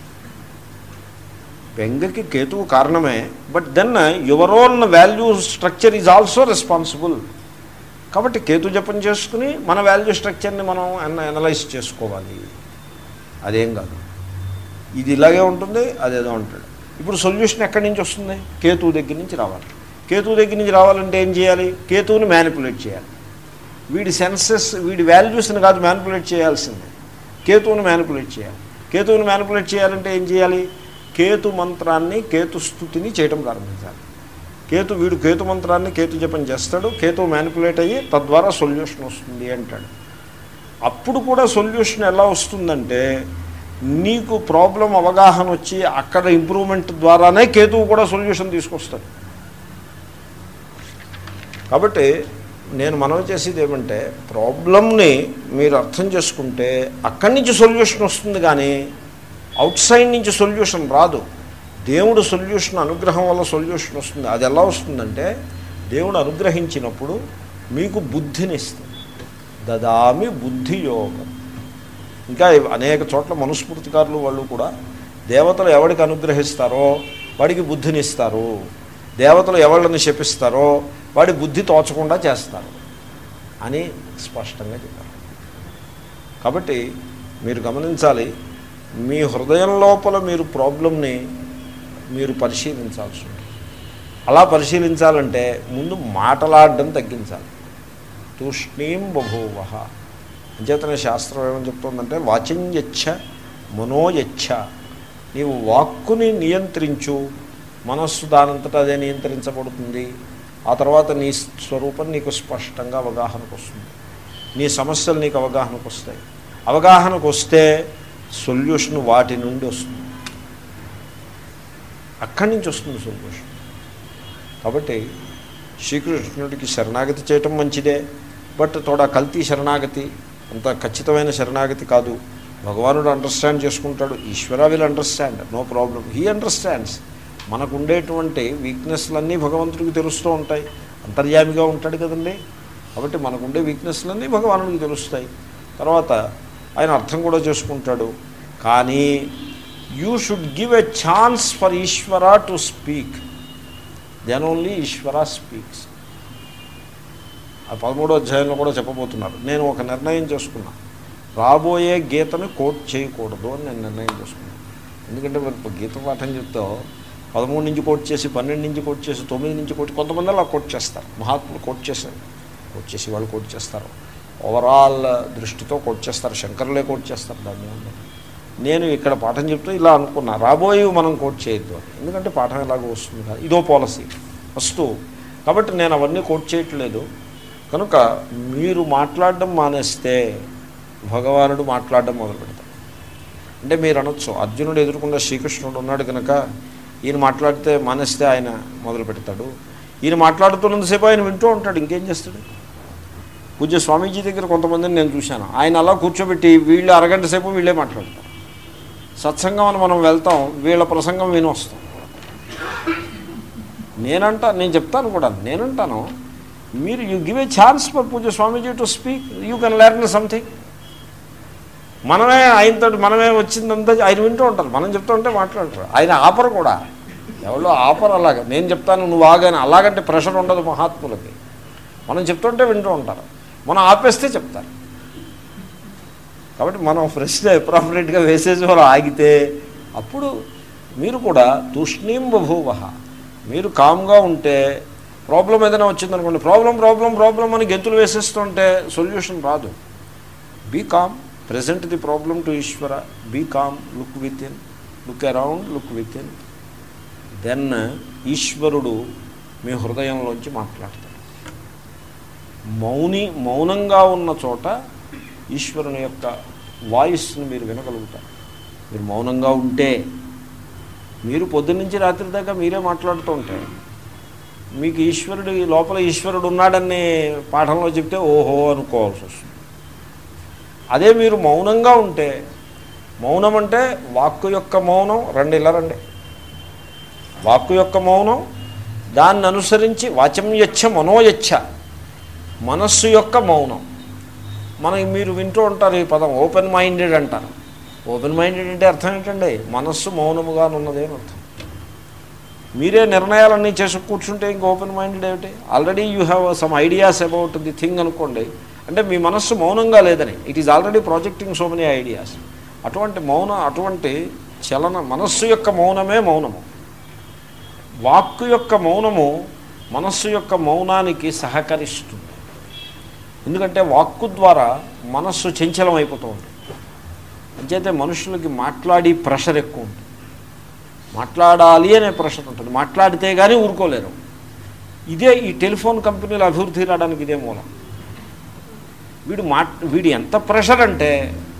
బెంగకి కేతువు కారణమే but then your own value structure is also responsible కాబట్టి కేతు జపం చేసుకుని మన వాల్యూ స్ట్రక్చర్ని మనం అనలైజ్ చేసుకోవాలి అదేం కాదు ఇది ఇలాగే ఉంటుంది అదేదో ఉంటాడు ఇప్పుడు సొల్యూషన్ ఎక్కడి నుంచి వస్తుంది కేతువు దగ్గర నుంచి రావాలి కేతువు దగ్గర నుంచి రావాలంటే ఏం చేయాలి కేతువుని మ్యానిపులేట్ చేయాలి వీడి సెన్సెస్ వీడి వాల్యూస్ని కాదు మ్యానిపులేట్ చేయాల్సిందే కేతువుని మ్యానిపులేట్ చేయాలి కేతువుని మ్యానిపులేట్ చేయాలంటే ఏం చేయాలి కేతు మంత్రాన్ని కేతు స్థుతిని చేయటం ప్రారంభించాలి కేతు వీడు కేతు మంత్రాన్ని కేతు జపం చేస్తాడు కేతు మ్యానిపులేట్ అయ్యి తద్వారా సొల్యూషన్ వస్తుంది అంటాడు అప్పుడు కూడా సొల్యూషన్ ఎలా వస్తుందంటే నీకు ప్రాబ్లం అవగాహన వచ్చి అక్కడ ఇంప్రూవ్మెంట్ ద్వారానే కేతువు కూడా సొల్యూషన్ తీసుకొస్తాడు కాబట్టి నేను మనవి చేసేది ఏమంటే ప్రాబ్లమ్ని మీరు అర్థం చేసుకుంటే అక్కడి నుంచి సొల్యూషన్ వస్తుంది కానీ అవుట్ సైడ్ నుంచి సొల్యూషన్ రాదు దేవుడు సొల్యూషన్ అనుగ్రహం వల్ల సొల్యూషన్ వస్తుంది అది ఎలా వస్తుందంటే దేవుడు అనుగ్రహించినప్పుడు మీకు బుద్ధిని ఇస్తుంది దదామి బుద్ధి యోగం ఇంకా అనేక చోట్ల మనుస్మృతికారులు వాళ్ళు కూడా దేవతలు ఎవరికి అనుగ్రహిస్తారో వాడికి బుద్ధిని ఇస్తారు దేవతలు ఎవరిని శపిస్తారో వాడి బుద్ధి తోచకుండా చేస్తారు అని స్పష్టంగా చెప్పారు కాబట్టి మీరు గమనించాలి మీ హృదయం లోపల మీరు ప్రాబ్లంని మీరు పరిశీలించాల్సి ఉంటుంది అలా పరిశీలించాలంటే ముందు మాటలాడడం తగ్గించాలి తూష్ణీం బభూవ అంచేతనే శాస్త్రం ఏమని చెప్తుందంటే వాచింయచ్చ మనోయచ్చ నీవు వాక్కుని నియంత్రించు మనస్సు దానంతటా అదే నియంత్రించబడుతుంది ఆ తర్వాత నీ స్వరూపం నీకు స్పష్టంగా అవగాహనకు వస్తుంది నీ సమస్యలు నీకు అవగాహనకు వస్తాయి అవగాహనకు వస్తే సొల్యూషన్ వాటి నుండి వస్తుంది అక్కడి నుంచి వస్తుంది సొల్యూషన్ కాబట్టి శ్రీకృష్ణుడికి శరణాగతి చేయటం మంచిదే బట్ తోడా కల్తీ శరణాగతి అంత ఖచ్చితమైన శరణాగతి కాదు భగవానుడు అండర్స్టాండ్ చేసుకుంటాడు Ishwara will understand no problem he understands మనకు ఉండేటువంటి వీక్నెస్లన్నీ భగవంతుడికి తెలుస్తూ ఉంటాయి అంతర్యామిగా ఉంటాడు కదండి కాబట్టి మనకుండే వీక్నెస్లన్నీ భగవానుడికి తెలుస్తాయి తర్వాత ఆయన అర్థం కూడా చేసుకుంటాడు కానీ you should give a chance for Ishwara to speak then only Ishwara speaks ఆ పదమూడో అధ్యాయంలో కూడా చెప్పబోతున్నారు నేను ఒక నిర్ణయం చేసుకున్నా రాబోయే గీతను కోట్ చేయకూడదు అని నేను నిర్ణయం చేసుకున్నాను ఎందుకంటే మరి గీత పాఠం చెప్తే పదమూడు నుంచి కోట్ చేసి పన్నెండు నుంచి కోట్ చేసి తొమ్మిది నుంచి కోట్ కొంతమంది అలా కోట్ చేస్తారు మహాత్ములు కోట్ చేశారు కోట్ చేసి వాళ్ళు కోట్ చేస్తారు ఓవరాల్ దృష్టితో కోట్ చేస్తారు శంకరులే కోట్ చేస్తారు దాన్ని ఏముంది. నేను ఇక్కడ పాఠం చెప్తూ ఇలా అనుకున్నా రాబోయే మనం కోట్ చేయొద్దు అని ఎందుకంటే పాఠం ఎలాగో వస్తుంది కదా ఇదో పాలసీ ఫస్ట్ కాబట్టి నేను అవన్నీ కోట్ చేయట్లేదు కనుక మీరు మాట్లాడడం మానేస్తే భగవానుడు మాట్లాడడం మొదలు పెడతాడు అంటే మీరు అనొచ్చు అర్జునుడు ఎదుర్కొన్న శ్రీకృష్ణుడు ఉన్నాడు కనుక ఈయన మాట్లాడితే మానేస్తే ఆయన మొదలు పెడతాడు ఈయన మాట్లాడుతున్నంతసేపు ఆయన వింటూ ఉంటాడు ఇంకేం చేస్తాడు పూజ్య స్వామీజీ దగ్గర కొంతమందిని నేను చూశాను ఆయన అలా కూర్చోబెట్టి వీళ్ళు అరగంట సేపు వీళ్ళే మాట్లాడతారు సత్సంగం అని మనం వెళ్తాం వీళ్ళ ప్రసంగం విని వస్తాం నేనంటా నేను చెప్తాను కూడా నేనంటాను మీరు you give a chance for Pujya Swamiji to speak you can learn something మనమే ఆయనతో మనమే వచ్చిందంతా ఆయన వింటూ ఉంటారు మనం చెప్తూ ఉంటే మాట్లాడతారు ఆయన ఆపరు కూడా ఎవరో ఆపరు అలాగా నేను చెప్తాను నువ్వు ఆగాని అలాగంటే ప్రెషర్ ఉండదు మహాత్ములకి మనం చెప్తుంటే వింటూ ఉంటారు మనం ఆపేస్తే చెప్తారు కాబట్టి మనం ప్రశ్న అప్రాపరేట్గా వేసేసి వాళ్ళు ఆగితే అప్పుడు మీరు కూడా తూష్ణీం బభూవ మీరు కామ్గా ఉంటే ప్రాబ్లం ఏదైనా వచ్చిందనుకోండి ప్రాబ్లం ప్రాబ్లం ప్రాబ్లం అని గెంతులు వేసేస్తుంటే సొల్యూషన్ రాదు be calm present the problem to Ishwara be calm look within look around look within then ఈశ్వరుడు మీ హృదయంలోంచి మాట్లాడతాడు మౌని మౌనంగా ఉన్న చోట ఈశ్వరుని యొక్క వాయిస్ని మీరు వినగలుగుతారు మీరు మౌనంగా ఉంటే మీరు పొద్దున్నుంచి రాత్రి దాకా మీరే మాట్లాడుతూ ఉంటే మీకు ఈశ్వరుడు ఈ లోపల ఈశ్వరుడు ఉన్నాడని పాఠంలో చెప్తే ఓహో అనుకోవాల్సి వస్తుంది అదే మీరు మౌనంగా ఉంటే మౌనం అంటే వాక్కు యొక్క మౌనం రండి ఇలా రండి వాక్కు యొక్క మౌనం దాన్ని అనుసరించి వాచం యచ్చ మనోయచ్చ మనస్సు యొక్క మౌనం మనకి మీరు వింటూ ఉంటారు ఈ పదం ఓపెన్ మైండెడ్ అంటారు ఓపెన్ మైండెడ్ అంటే అర్థం ఏంటండి మనస్సు మౌనముగా ఉన్నదే అని అర్థం మీరే నిర్ణయాలన్నీ చేసి కూర్చుంటే ఇంక ఓపెన్ మైండెడ్ ఏమిటి already you have some ideas about the thing అనుకోండి అంటే మీ మనస్సు మౌనంగా లేదని it is already projecting so many ideas అటువంటి మౌన అటువంటి చలన మనస్సు యొక్క మౌనమే మౌనము వాక్కు యొక్క మౌనము మనస్సు యొక్క మౌనానికి సహకరిస్తుంది ఎందుకంటే వాక్కు ద్వారా మనస్సు చంచలం అయిపోతూ ఉంటుంది అంచేతే మనుషులకి మాట్లాడి ప్రెషర్ ఎక్కువ ఉంటుంది మాట్లాడాలి అనే ప్రెషర్ ఉంటుంది మాట్లాడితే కానీ ఊరుకోలేరు ఇదే ఈ టెలిఫోన్ కంపెనీలు అభివృద్ధి రావడానికి ఇదే మూలం వీడు మా వీడు ఎంత ప్రెషర్ అంటే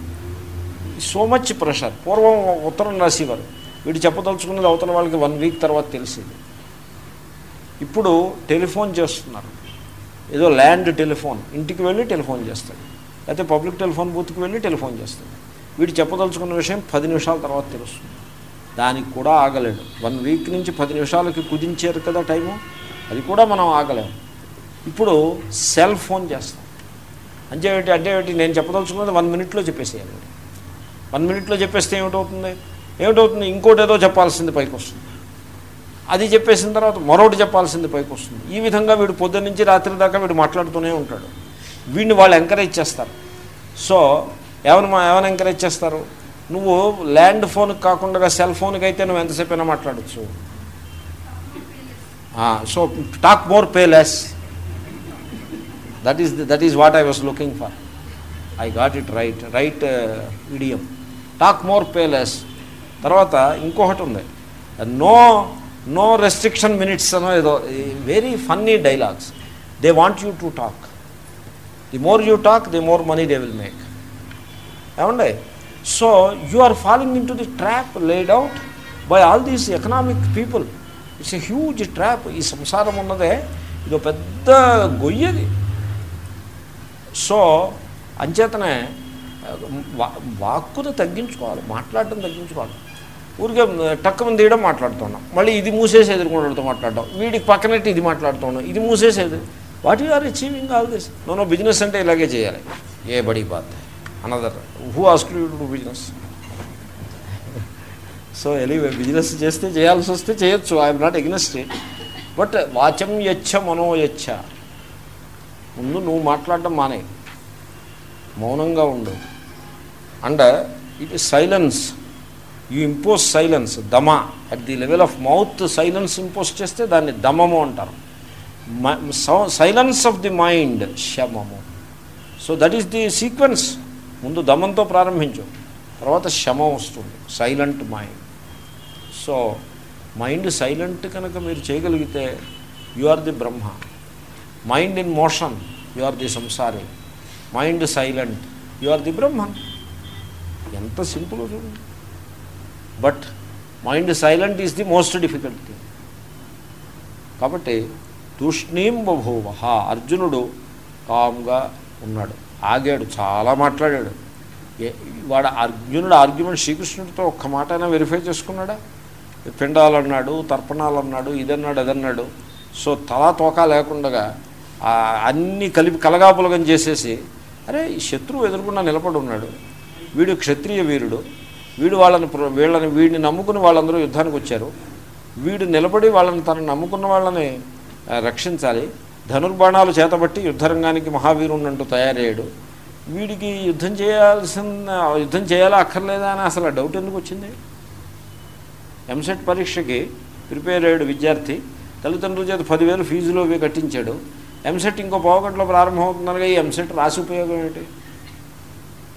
సో మచ్ ప్రెషర్ పూర్వం ఉత్తరం రాసేవారు వీడు చెప్పదలుచుకున్నది అవతల వాళ్ళకి వన్ వీక్ తర్వాత తెలిసింది ఇప్పుడు టెలిఫోన్ చేస్తున్నారు ఏదో ల్యాండ్ టెలిఫోన్ ఇంటికి వెళ్ళి టెలిఫోన్ చేస్తాడు లేకపోతే పబ్లిక్ టెలిఫోన్ బూత్కి వెళ్ళి టెలిఫోన్ చేస్తాడు వీడు చెప్పదలుచుకున్న విషయం పది నిమిషాల తర్వాత తెలుస్తుంది దానికి కూడా ఆగలేడు వన్ వీక్ నుంచి పది నిమిషాలకి కుదించారు కదా టైము అది కూడా మనం ఆగలేము ఇప్పుడు సెల్ ఫోన్ చేస్తాం అంటే ఏమిటి అంటే ఏమిటి నేను చెప్పదలుచుకున్నది వన్ మినిట్లో చెప్పేసేయాలి వన్ మినిట్లో చెప్పేస్తే ఏమిటవుతుంది ఏమిటవుతుంది ఇంకోటి ఏదో చెప్పాల్సింది పైకి వస్తుంది అది చెప్పేసిన తర్వాత మరొకటి చెప్పాల్సింది పైకి వస్తుంది ఈ విధంగా వీడు పొద్దున్న నుంచి రాత్రి దాకా వీడు మాట్లాడుతూనే ఉంటాడు వీడిని వాళ్ళు ఎంకరేజ్ చేస్తారు సో ఏమైనా మా ఏమైనా ఎంకరేజ్ చేస్తారు నువ్వు ల్యాండ్ ఫోన్కి కాకుండా సెల్ ఫోన్కి అయితే నువ్వు ఎంతసేపు అయినా మాట్లాడచ్చు so talk more pay less that is that is what I was looking for I got it right right idiom talk more pay less తర్వాత ఇంకొకటి ఉంది నో నో రెస్ట్రిక్షన్ మినిట్స్ అనో ఏదో very funny dialogues they want you to talk the more you talk the more money they will make ఏమండి so you are following into the trap laid out by all these economic people it's a huge trap ఈ సంసారం ఉన్నదే ఇది పెద్ద గొయ్యది so అంచేతనే వా వాక్కును తగ్గించుకోవాలి మాట్లాడటం తగ్గించుకోవాలి ఊరికే టక్కున తీయడం మాట్లాడుతున్నాం మళ్ళీ ఇది మూసేసి ఎదుర్కొనడంతో మాట్లాడడం వీడికి పక్కనట్టు ఇది మాట్లాడుతున్నాం ఇది మూసేసేది what you are achieving all this no no business అంటే ఇలాగే చేయాలి a body but another who ask you to business so ఎలివే బిజినెస్ చేస్తే చేయాల్సి వస్తే చేయొచ్చు I'm not against it but వాచం యచ్చ మనోయచ్చ ముందు నువ్వు మాట్లాడడం మానే మౌనంగా ఉండు and it silence you impose silence దమ at the level of mouth silence impose చేస్తే దాన్ని దమము అంటారు silence of the mind శమము so that is the sequence ముందు దమంతో ప్రారంభించు తర్వాత శమం వస్తుంది silent mind so mind silent కనుక మీరు చేయగలిగితే you are the Brahma mind in motion you are the samsari mind silent you are the Brahman ఎంత సింపుల్ చూడండి but mind silent is the most difficult thing కాబట్టి తూష్ణీం బభూవ అర్జునుడు కామ్గా ఉన్నాడు ఆగాడు చాలా మాట్లాడాడు ఏ వాడు అర్జునుడు ఆర్గ్యుమెంట్ శ్రీకృష్ణుడితో ఒక్క మాట అయినా వెరిఫై చేసుకున్నాడా పిండాలు అన్నాడు తర్పణాలు అన్నాడు ఇదన్నాడు అదన్నాడు సో తలా తోకా లేకుండా అన్నీ కలిపి కలగాపులగం చేసేసి అరే ఈ శత్రువు ఎదుర్కొన్నా నిలబడి ఉన్నాడు వీడు క్షత్రియ వీరుడు వీడు వాళ్ళని వీళ్ళని వీడిని నమ్ముకుని వాళ్ళందరూ యుద్ధానికి వచ్చారు వీడు నిలబడి వాళ్ళని తను నమ్ముకున్న వాళ్ళని రక్షించాలి ధనుర్బాణాలు చేతబట్టి యుద్ధరంగానికి మహావీరుణ్ణంటూ తయారయ్యాడు వీడికి యుద్ధం చేయాల్సిన యుద్ధం చేయాలా అక్కర్లేదా అని అసలు డౌట్ ఎందుకు వచ్చింది ఎంసెట్ పరీక్షకి ప్రిపేర్ అయ్యాడు విద్యార్థి తల్లిదండ్రుల చేత పదివేలు ఫీజులో ఇవి కట్టించాడు ఎంసెట్ ఇంకో పావుగంటలో ప్రారంభమవుతుందనగా ఈ ఎంసెట్ రాసి ఉపయోగం ఏంటి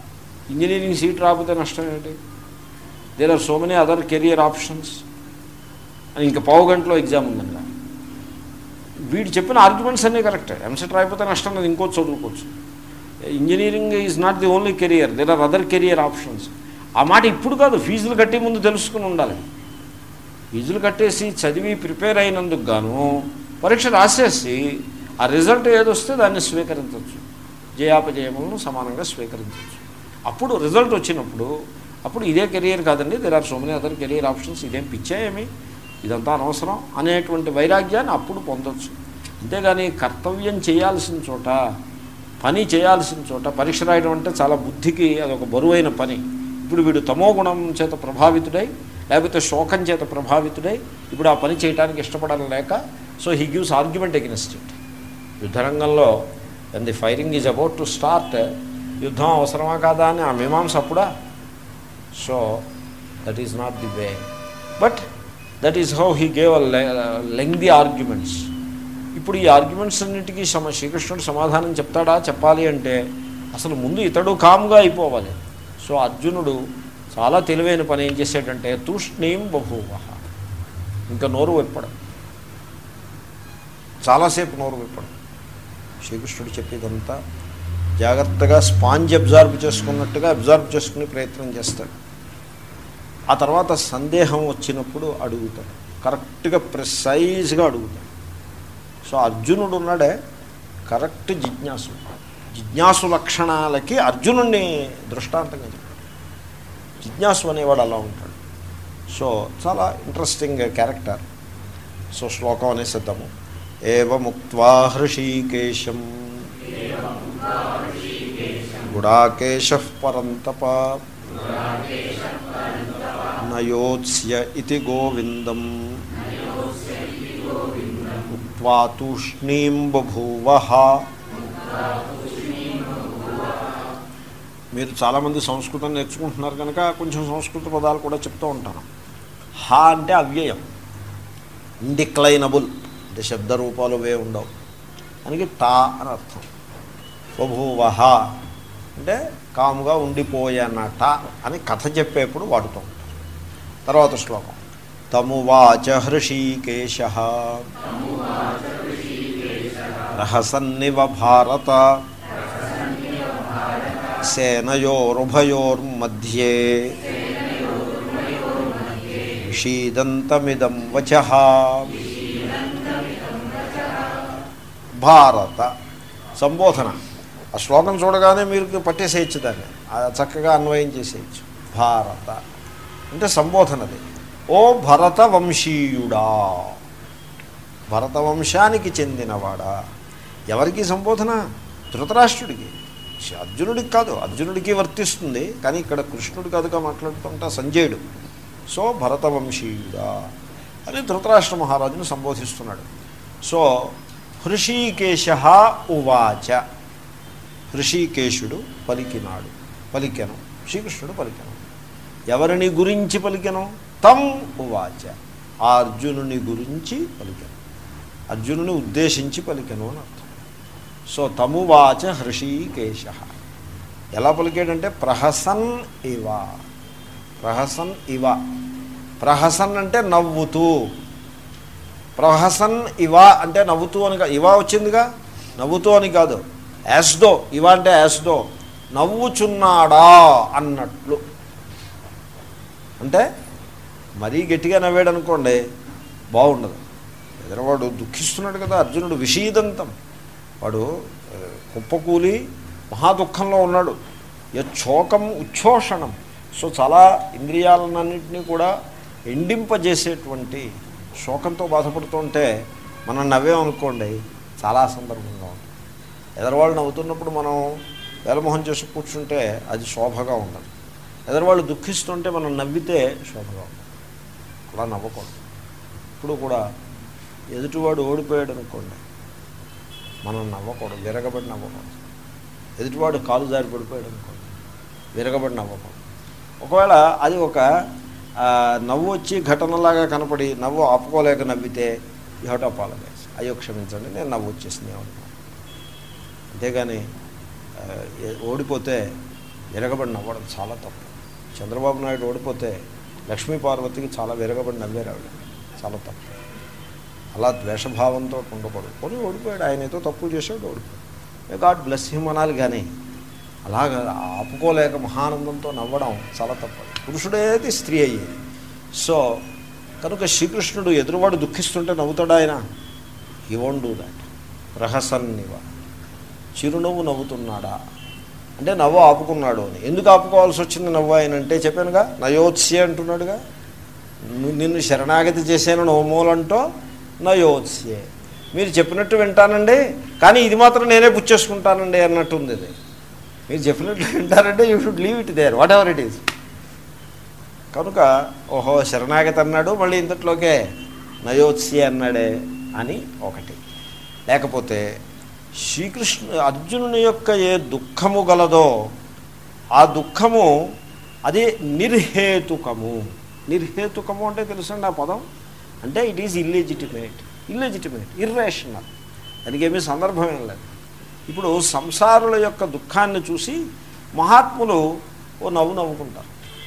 ఇంజనీరింగ్ సీట్ రాకపోతే నష్టం ఏంటి there are so many other career options అని ఇంకా పావు గంటలో ఎగ్జామ్ ఉందండి వీడు చెప్పిన ఆర్గ్యుమెంట్స్ అన్నీ కరెక్టే ఎంసెట్ రాకపోతే నష్టం లేదు ఇంకో చదువుకోవచ్చు engineering is not the only career there are other career options ఆ మాట ఇప్పుడు కాదు ఫీజులు కట్టే ముందు తెలుసుకుని ఉండాలి ఫీజులు కట్టేసి చదివి ప్రిపేర్ అయినందుకు గాను పరీక్ష రాసేసి ఆ రిజల్ట్ ఏదొస్తే దాన్ని స్వీకరించవచ్చు జయాపజయములను సమానంగా స్వీకరించవచ్చు అప్పుడు రిజల్ట్ వచ్చినప్పుడు అప్పుడు ఇదే కెరియర్ కాదండి there are so many other career options ఇదేం పిచ్చాయేమి ఇదంతా అనవసరం అనేటువంటి వైరాగ్యాన్ని అప్పుడు పొందొచ్చు అంతేగాని కర్తవ్యం చేయాల్సిన చోట పని చేయాల్సిన చోట పరీక్ష రాయడం అంటే చాలా బుద్ధికి అదొక బరువైన పని ఇప్పుడు వీడు తమో గుణం చేత ప్రభావితుడై లేకపోతే శోకం చేత ప్రభావితుడై ఇప్పుడు ఆ పని చేయడానికి ఇష్టపడడం లేక so he gives argument against it యుద్ధరంగంలో when the firing is about to start యుద్ధం అవసరమా కాదా అని ఆ మీమాంస అప్పుడా so that is not the way but that is how he gave lengthy arguments ఇప్పుడు ఈ ఆర్గ్యుమెంట్స్ అన్నిటికీ సమ శ్రీకృష్ణుడు సమాధానం చెప్తాడా చెప్పాలి అంటే అసలు ముందు ఇతడు కామ్గా అయిపోవాలి సో అర్జునుడు చాలా తెలివైన పని ఏం చేశాడంటే తూష్ణీం బభూవ ఇంకా నోరు విప్పడం చాలాసేపు నోరు విప్పడం శ్రీకృష్ణుడు చెప్పేదంతా జాగ్రత్తగా స్పాంజ్ అబ్జార్బ్ చేసుకున్నట్టుగా అబ్జార్బ్ చేసుకునే ప్రయత్నం చేస్తాడు ఆ తర్వాత సందేహం వచ్చినప్పుడు అడుగుతాడు కరెక్ట్గా ప్రిసైజ్గా అడుగుతాడు సో అర్జునుడు ఉన్నాడే కరెక్ట్ జిజ్ఞాసు జిజ్ఞాసు లక్షణాలకి అర్జునుడిని దృష్టాంతంగా చెప్పాడు జిజ్ఞాసు అనేవాడు అలా ఉంటాడు సో చాలా ఇంట్రెస్టింగ్ క్యారెక్టర్ సో శ్లోకం అనేసిద్దాము ఏవముక్వా హృషీకేశం గుడాకేశ పరంతప నయోత్స్య ఇది గోవిందం ఉక్వా తూష్ణీం బభూవ మీరు చాలామంది సంస్కృతం నేర్చుకుంటున్నారు కనుక కొంచెం సంస్కృత పదాలు కూడా చెప్తూ ఉంటాను హా అంటే అవ్యయం ఇండిక్లైనబుల్ అంటే శబ్ద రూపాలు వే ఉండవు దానికి టా అని అర్థం బభూవహ అంటే కాముగా ఉండిపోయానట అని కథ చెప్పేప్పుడు వాడుతూ ఉంటాం తర్వాత శ్లోకం తమువాచ హృషీకేశ రహసన్నివ భారత సేనయోరుభయోర్మధ్యే విషీదంతమిదం వచ భారత సంబోధన ఆ శ్లోకం చూడగానే మీరు పట్టేసేయచ్చు దాన్ని ఆ చక్కగా అన్వయం చేసేయచ్చు భారత అంటే సంబోధనది ఓ భరత వంశీయుడా భరత వంశానికి చెందినవాడా ఎవరికి సంబోధన ధృతరాష్ట్రుడికి అర్జునుడికి కాదు అర్జునుడికి వర్తిస్తుంది కానీ ఇక్కడ కృష్ణుడు కాదుగా మాట్లాడుతుంటా సంజయుడు సో భరత వంశీయుడా అని ధృతరాష్ట్ర మహారాజును సంబోధిస్తున్నాడు సో హృషీకేశ ఉవాచ హృషీకేశుడు పలికినాడు పలికెను శ్రీకృష్ణుడు పలికెను ఎవరిని గురించి పలికెను తం ఉవాచ ఆ అర్జునుని గురించి పలికెను అర్జునుని ఉద్దేశించి పలికెను అని అర్థం సో తమువాచ హృషీకేశ ఎలా పలికాడంటే ప్రహసన్ ఇవ ప్రహసన్ ఇవ ప్రహసన్ అంటే నవ్వుతూ ప్రహసన్ ఇవ అంటే నవ్వుతూ అని కా- ఇవ వచ్చిందిగా నవ్వుతూ అని కాదు యాస్డో ఇవ అంటే యాస్డో నవ్వుచున్నాడా అన్నట్లు అంటే మరీ గట్టిగా నవ్వాడు అనుకోండి బాగుండదు ఎదరవాడు దుఃఖిస్తున్నాడు కదా అర్జునుడు విషీదంతం వాడు ఆ, కుప్పకూలి మహా దుఃఖంలో ఉన్నాడు యచ్చోకం ఉచ్ఛోషణం సో చాలా ఇంద్రియాలన్నింటినీ కూడా ఎండింపజేసేటువంటి శోకంతో బాధపడుతుంటే మనం నవ్వేమనుకోండి చాలా సందర్భంగా ఉంటుంది ఎదరవాళ్ళు నవ్వుతున్నప్పుడు మనం వేలమోహం చేసి కూర్చుంటే అది శోభగా ఉండదు ఎదరవాళ్ళు దుఃఖిస్తుంటే మనం నవ్వితే శోభగా ఉండదు అలా నవ్వకూడదు ఇప్పుడు కూడా ఎదుటివాడు ఓడిపోయాడు అనుకోండి మనం నవ్వకూడదు విరగబడి నవ్వకూడదు ఎదుటివాడు కాలు జారి పడిపోయాడు అనుకోండి విరగబడి నవ్వకూడదు ఒకవేళ అది ఒక ఆ, నవ్వు వచ్చి ఘటనలాగా కనపడి నవ్వు ఆపుకోలేక నవ్వితే యూ హెవ్ టు అపాలజైజ్ అయ్యో క్షమించండి నేను నవ్వు వచ్చేసింది అనుకో అంతేగాని ఆ, ఏ- ఓడిపోతే విరగబడి నవ్వడం చాలా తప్పు చంద్రబాబు నాయుడు ఓడిపోతే లక్ష్మీ పార్వతికి చాలా విరగబడి నవ్వారు ఆవిడ చాలా తప్పు అలా ద్వేషభావంతో ఉండకూడదు కొని ఓడిపోయాడు ఆయన ఏదో తప్పు చేశాడు ఓడిపోయాడు గాడ్ బ్లెస్ హిమ్ అనాలి కానీ అలాగ ఆపుకోలేక మహానందంతో నవ్వడం చాలా తప్పు పురుషుడేది స్త్రీ అయ్యేది సో కనుక శ్రీకృష్ణుడు ఎదురువాడు దుఃఖిస్తుంటే నవ్వుతాడు ఆయన హీ వోంట్ డూ దాట్ ప్రహసన్నివ చిరునవ్వు నవ్వుతున్నాడా అంటే నవ్వు ఆపుకున్నాడు అని ఎందుకు ఆపుకోవాల్సి వచ్చింది నవ్వు ఆయన అంటే చెప్పానుగా నయోత్స్య అంటున్నాడుగా ను- నిన్ను శరణాగతి చేశాను నవమూలంటో నయోత్స్యే మీరు చెప్పినట్టు వింటానండి కానీ ఇది మాత్రం నేనే పుచ్చేసుకుంటానండి అన్నట్టు ఉంది ఇది మీరు చెప్పినట్టు వింటారంటే you should leave it there whatever it is కనుక ఓహో శరణాగతి అన్నాడు మళ్ళీ ఇంతట్లోకే నయోత్స్య అన్నాడే అని ఒకటి లేకపోతే శ్రీకృష్ణ అర్జునుని యొక్క ఏ దుఃఖము గలదో ఆ దుఃఖము అది నిర్హేతుకము నిర్హేతుకము అంటే తెలుసండి ఆ పదం అంటే it is illegitimate illegitimate irrational దానికి ఏమీ సందర్భం ఏం లేదు ఇప్పుడు సంసారుల యొక్క దుఃఖాన్ని చూసి మహాత్ములు ఓ నవ్వు నవ్వుకుంటారు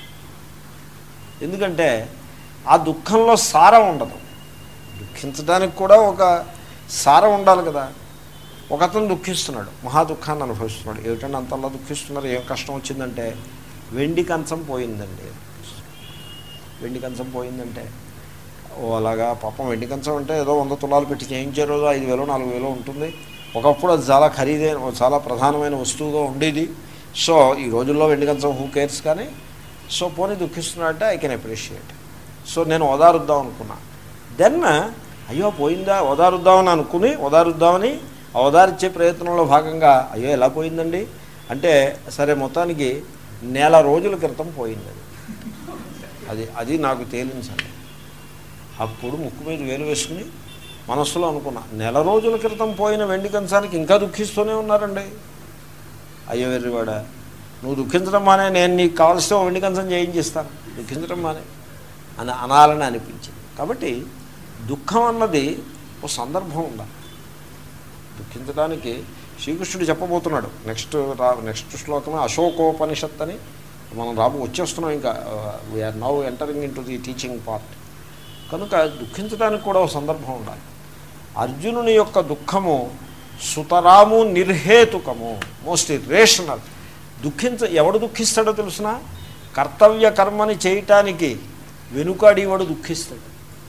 ఎందుకంటే ఆ దుఃఖంలో సారం ఉండదు దుఃఖించడానికి కూడా ఒక సారం ఉండాలి కదా ఒకతను దుఃఖిస్తున్నాడు మహా దుఃఖాన్ని అనుభవిస్తున్నాడు ఏమిటంటే అంతలా దుఃఖిస్తున్నారు ఏం కష్టం వచ్చిందంటే వెండి కంచం పోయిందండి వెండి కంచం పోయిందంటే ఓ అలాగా పాపం వెండి కంచం అంటే ఏదో వంద తులాలు పెట్టి చేయించే రోజు ఐదు వేలు నాలుగు వేలు ఉంటుంది ఒకప్పుడు అది చాలా ఖరీదైన చాలా ప్రధానమైన వస్తువుగా ఉండేది సో ఈ రోజుల్లో వెండి కంచం హూ కేర్స్ కానీ సో పోనీ దుఃఖిస్తున్నాడంటే ఐ కెన్ అప్రిషియేట్ సో నేను ఓదారుద్దాం అనుకున్నా దెన్ అయ్యో పోయిందా ఓదారుద్దామని అనుకుని ఓదారుద్దామని ఆ ఓదారిచ్చే ప్రయత్నంలో భాగంగా అయ్యో ఎలా పోయిందండి అంటే సరే మొత్తానికి నెల రోజుల క్రితం పోయింది అది అది అది నాకు తేలించండి అప్పుడు ముక్కు మీద వేలు వేసుకుని మనస్సులో అనుకున్నా నెల రోజుల క్రితం పోయిన వెండి కంచానికి ఇంకా దుఃఖిస్తూనే ఉన్నారండి అయ్యో వెర్రివాడ నువ్వు దుఃఖించడం మానే నేను నీకు కావలసిన వెండి కంచం చేయించిస్తాను దుఃఖించడం మానే అని అనాలని అనిపించింది కాబట్టి దుఃఖం అన్నది ఒక సందర్భం ఉండాలి దుఃఖించడానికి శ్రీకృష్ణుడు చెప్పబోతున్నాడు నెక్స్ట్ రా నెక్స్ట్ శ్లోకమే అశోకోపనిషత్ అని మనం రాబు వచ్చేస్తున్నాం ఇంకా we're now entering into the teaching part కనుక దుఃఖించడానికి కూడా ఒక సందర్భం ఉండాలి అర్జునుని యొక్క దుఃఖము సుతరాము నిర్హేతుకము మోస్ట్ ఇర్రేషనల్ దుఃఖించ ఎవడు దుఃఖిస్తాడో తెలుసిన కర్తవ్య కర్మని చేయటానికి వెనుకాడేవాడు దుఃఖిస్తాడు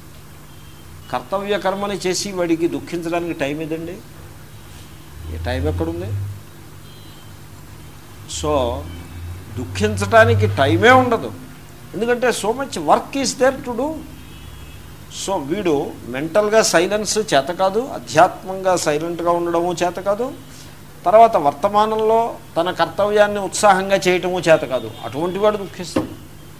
కర్తవ్య కర్మని చేసి వాడికి దుఃఖించడానికి టైం ఏదండి ఈ టైం ఎక్కడుంది సో దుఃఖించడానికి టైమే ఉండదు ఎందుకంటే so much work is there to do so వీడు మెంటల్గా సైలెన్స్ చేత కాదు అధ్యాత్మంగా సైలెంట్గా ఉండడము చేత కాదు తర్వాత వర్తమానంలో తన కర్తవ్యాన్ని ఉత్సాహంగా చేయటము చేత కాదు అటువంటి వాడు దుఃఖిస్తాడు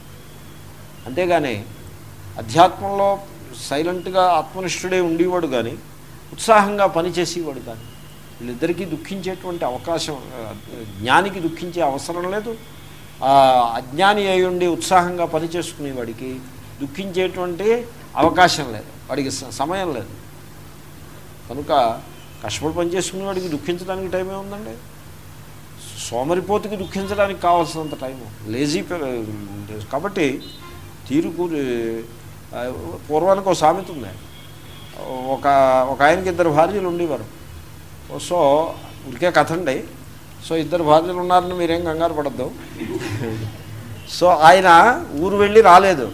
అంతేగాని అధ్యాత్మంలో సైలెంట్గా ఆత్మనిష్ఠుడే ఉండేవాడు కానీ ఉత్సాహంగా పనిచేసేవాడు కానీ వీళ్ళిద్దరికీ దుఃఖించేటువంటి అవకాశం ఆ, జ్ఞానికి దుఃఖించే అవసరం లేదు ఆ, అజ్ఞాని అయి ఉండి ఉత్సాహంగా పనిచేసుకునేవాడికి దుఃఖించేటువంటి అవకాశం లేదు వాడికి స- సమయం లేదు కనుక కష్టపడి పనిచేసుకునేవాడికి దుఃఖించడానికి టైమే ఉందండి సోమరిపోతుకి దుఃఖించడానికి కావాల్సినంత టైము లేజీ పిల్ల- కాబట్టి తీరుకూరి ఆ, పూర్వానికి ఒక సామెత ఉంది ఒక ఒక ఆయనకి ఇద్దరు భార్యలు ఉండేవారు సో ఉరికే కథ అండి సో ఇద్దరు భార్యలు ఉన్నారని మీరేం కంగారు పడద్దు సో ఆయన ఊరు వెళ్ళి రాలేదు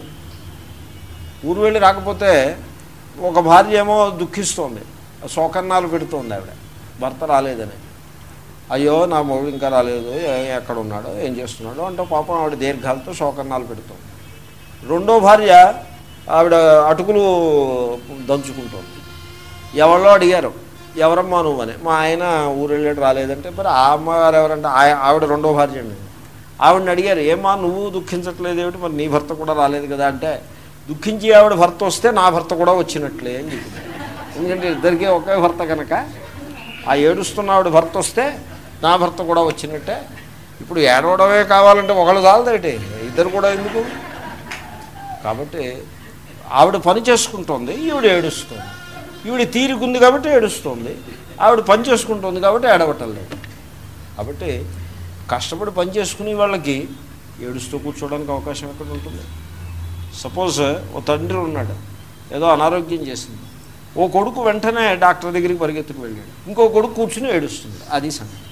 ఊరు వెళ్ళి రాకపోతే ఒక భార్య ఏమో దుఃఖిస్తోంది శోకన్నాలు పెడుతోంది ఆవిడ భర్త రాలేదని అయ్యో నా మొగుడు ఇంకా రాలేదు ఏ- ఎక్కడ ఉన్నాడో ఏం చేస్తున్నాడో అంటే పాపం ఆవిడ దీర్ఘాలతో శోకన్నాలు పెడుతోంది రెండో భార్య ఆవిడ అటుకులు దంచుకుంటోంది ఎవరో అడిగారు ఎవరమ్మా నువ్వని మా ఆయన ఊరు వెళ్ళాడు రాలేదంటే మరి ఆ అమ్మగారు ఎవరంటే ఆయ- ఆవిడ రెండో భార్య అండి ఆవిడని అడిగారు ఏమా నువ్వు దుఃఖించట్లేదు ఏమిటి మరి నీ భర్త కూడా రాలేదు కదా అంటే దుఃఖించి ఆవిడ భర్త వస్తే నా భర్త కూడా వచ్చినట్లే అని చెప్పింది ఎందుకంటే ఇద్దరికీ ఒకే భర్త కనుక ఆ ఏడుస్తున్న ఆవిడ భర్త వస్తే నా భర్త కూడా వచ్చినట్టే ఇప్పుడు ఏడవడమే కావాలంటే ఒకళ్ళు చాలదేటి ఇద్దరు కూడా ఎందుకు కాబట్టి ఆవిడ పని చేసుకుంటోంది ఈవిడ ఏడుస్తుంది ఈవిడ తీరికుంది కాబట్టి ఏడుస్తుంది ఆవిడ పని చేసుకుంటుంది కాబట్టి ఏడవటం లేదు కాబట్టి కష్టపడి పని చేసుకునే వాళ్ళకి ఏడుస్తూ కూర్చోవడానికి అవకాశం ఎక్కడ ఉంటుంది సపోజ్ ఓ తండ్రి ఉన్నాడు ఏదో అనారోగ్యం చేసింది ఓ కొడుకు వెంటనే డాక్టర్ దగ్గరికి పరిగెత్తుకు వెళ్ళాడు ఇంకో కొడుకు కూర్చుని ఏడుస్తుంది అది సంగతి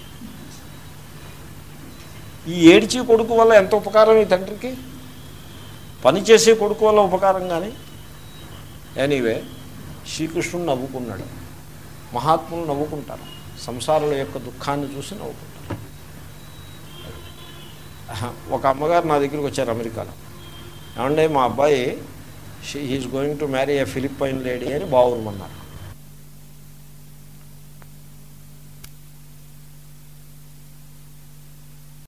ఈ ఏడ్చి కొడుకు వల్ల ఎంత ఉపకారం ఈ తండ్రికి పని చేసే కొడుకు వల్ల ఉపకారం కానీ ఎనీవే శ్రీకృష్ణుడు నవ్వుకున్నాడు మహాత్ములు నవ్వుకుంటారు సంసారుల యొక్క దుఃఖాన్ని చూసి నవ్వుకుంటారు ఆహా, ఒక అమ్మగారు నా దగ్గరికి వచ్చారు అమెరికాలో ఏమంటే మా అబ్బాయి he is going to marry a Philippine lady అని బావురమన్నారు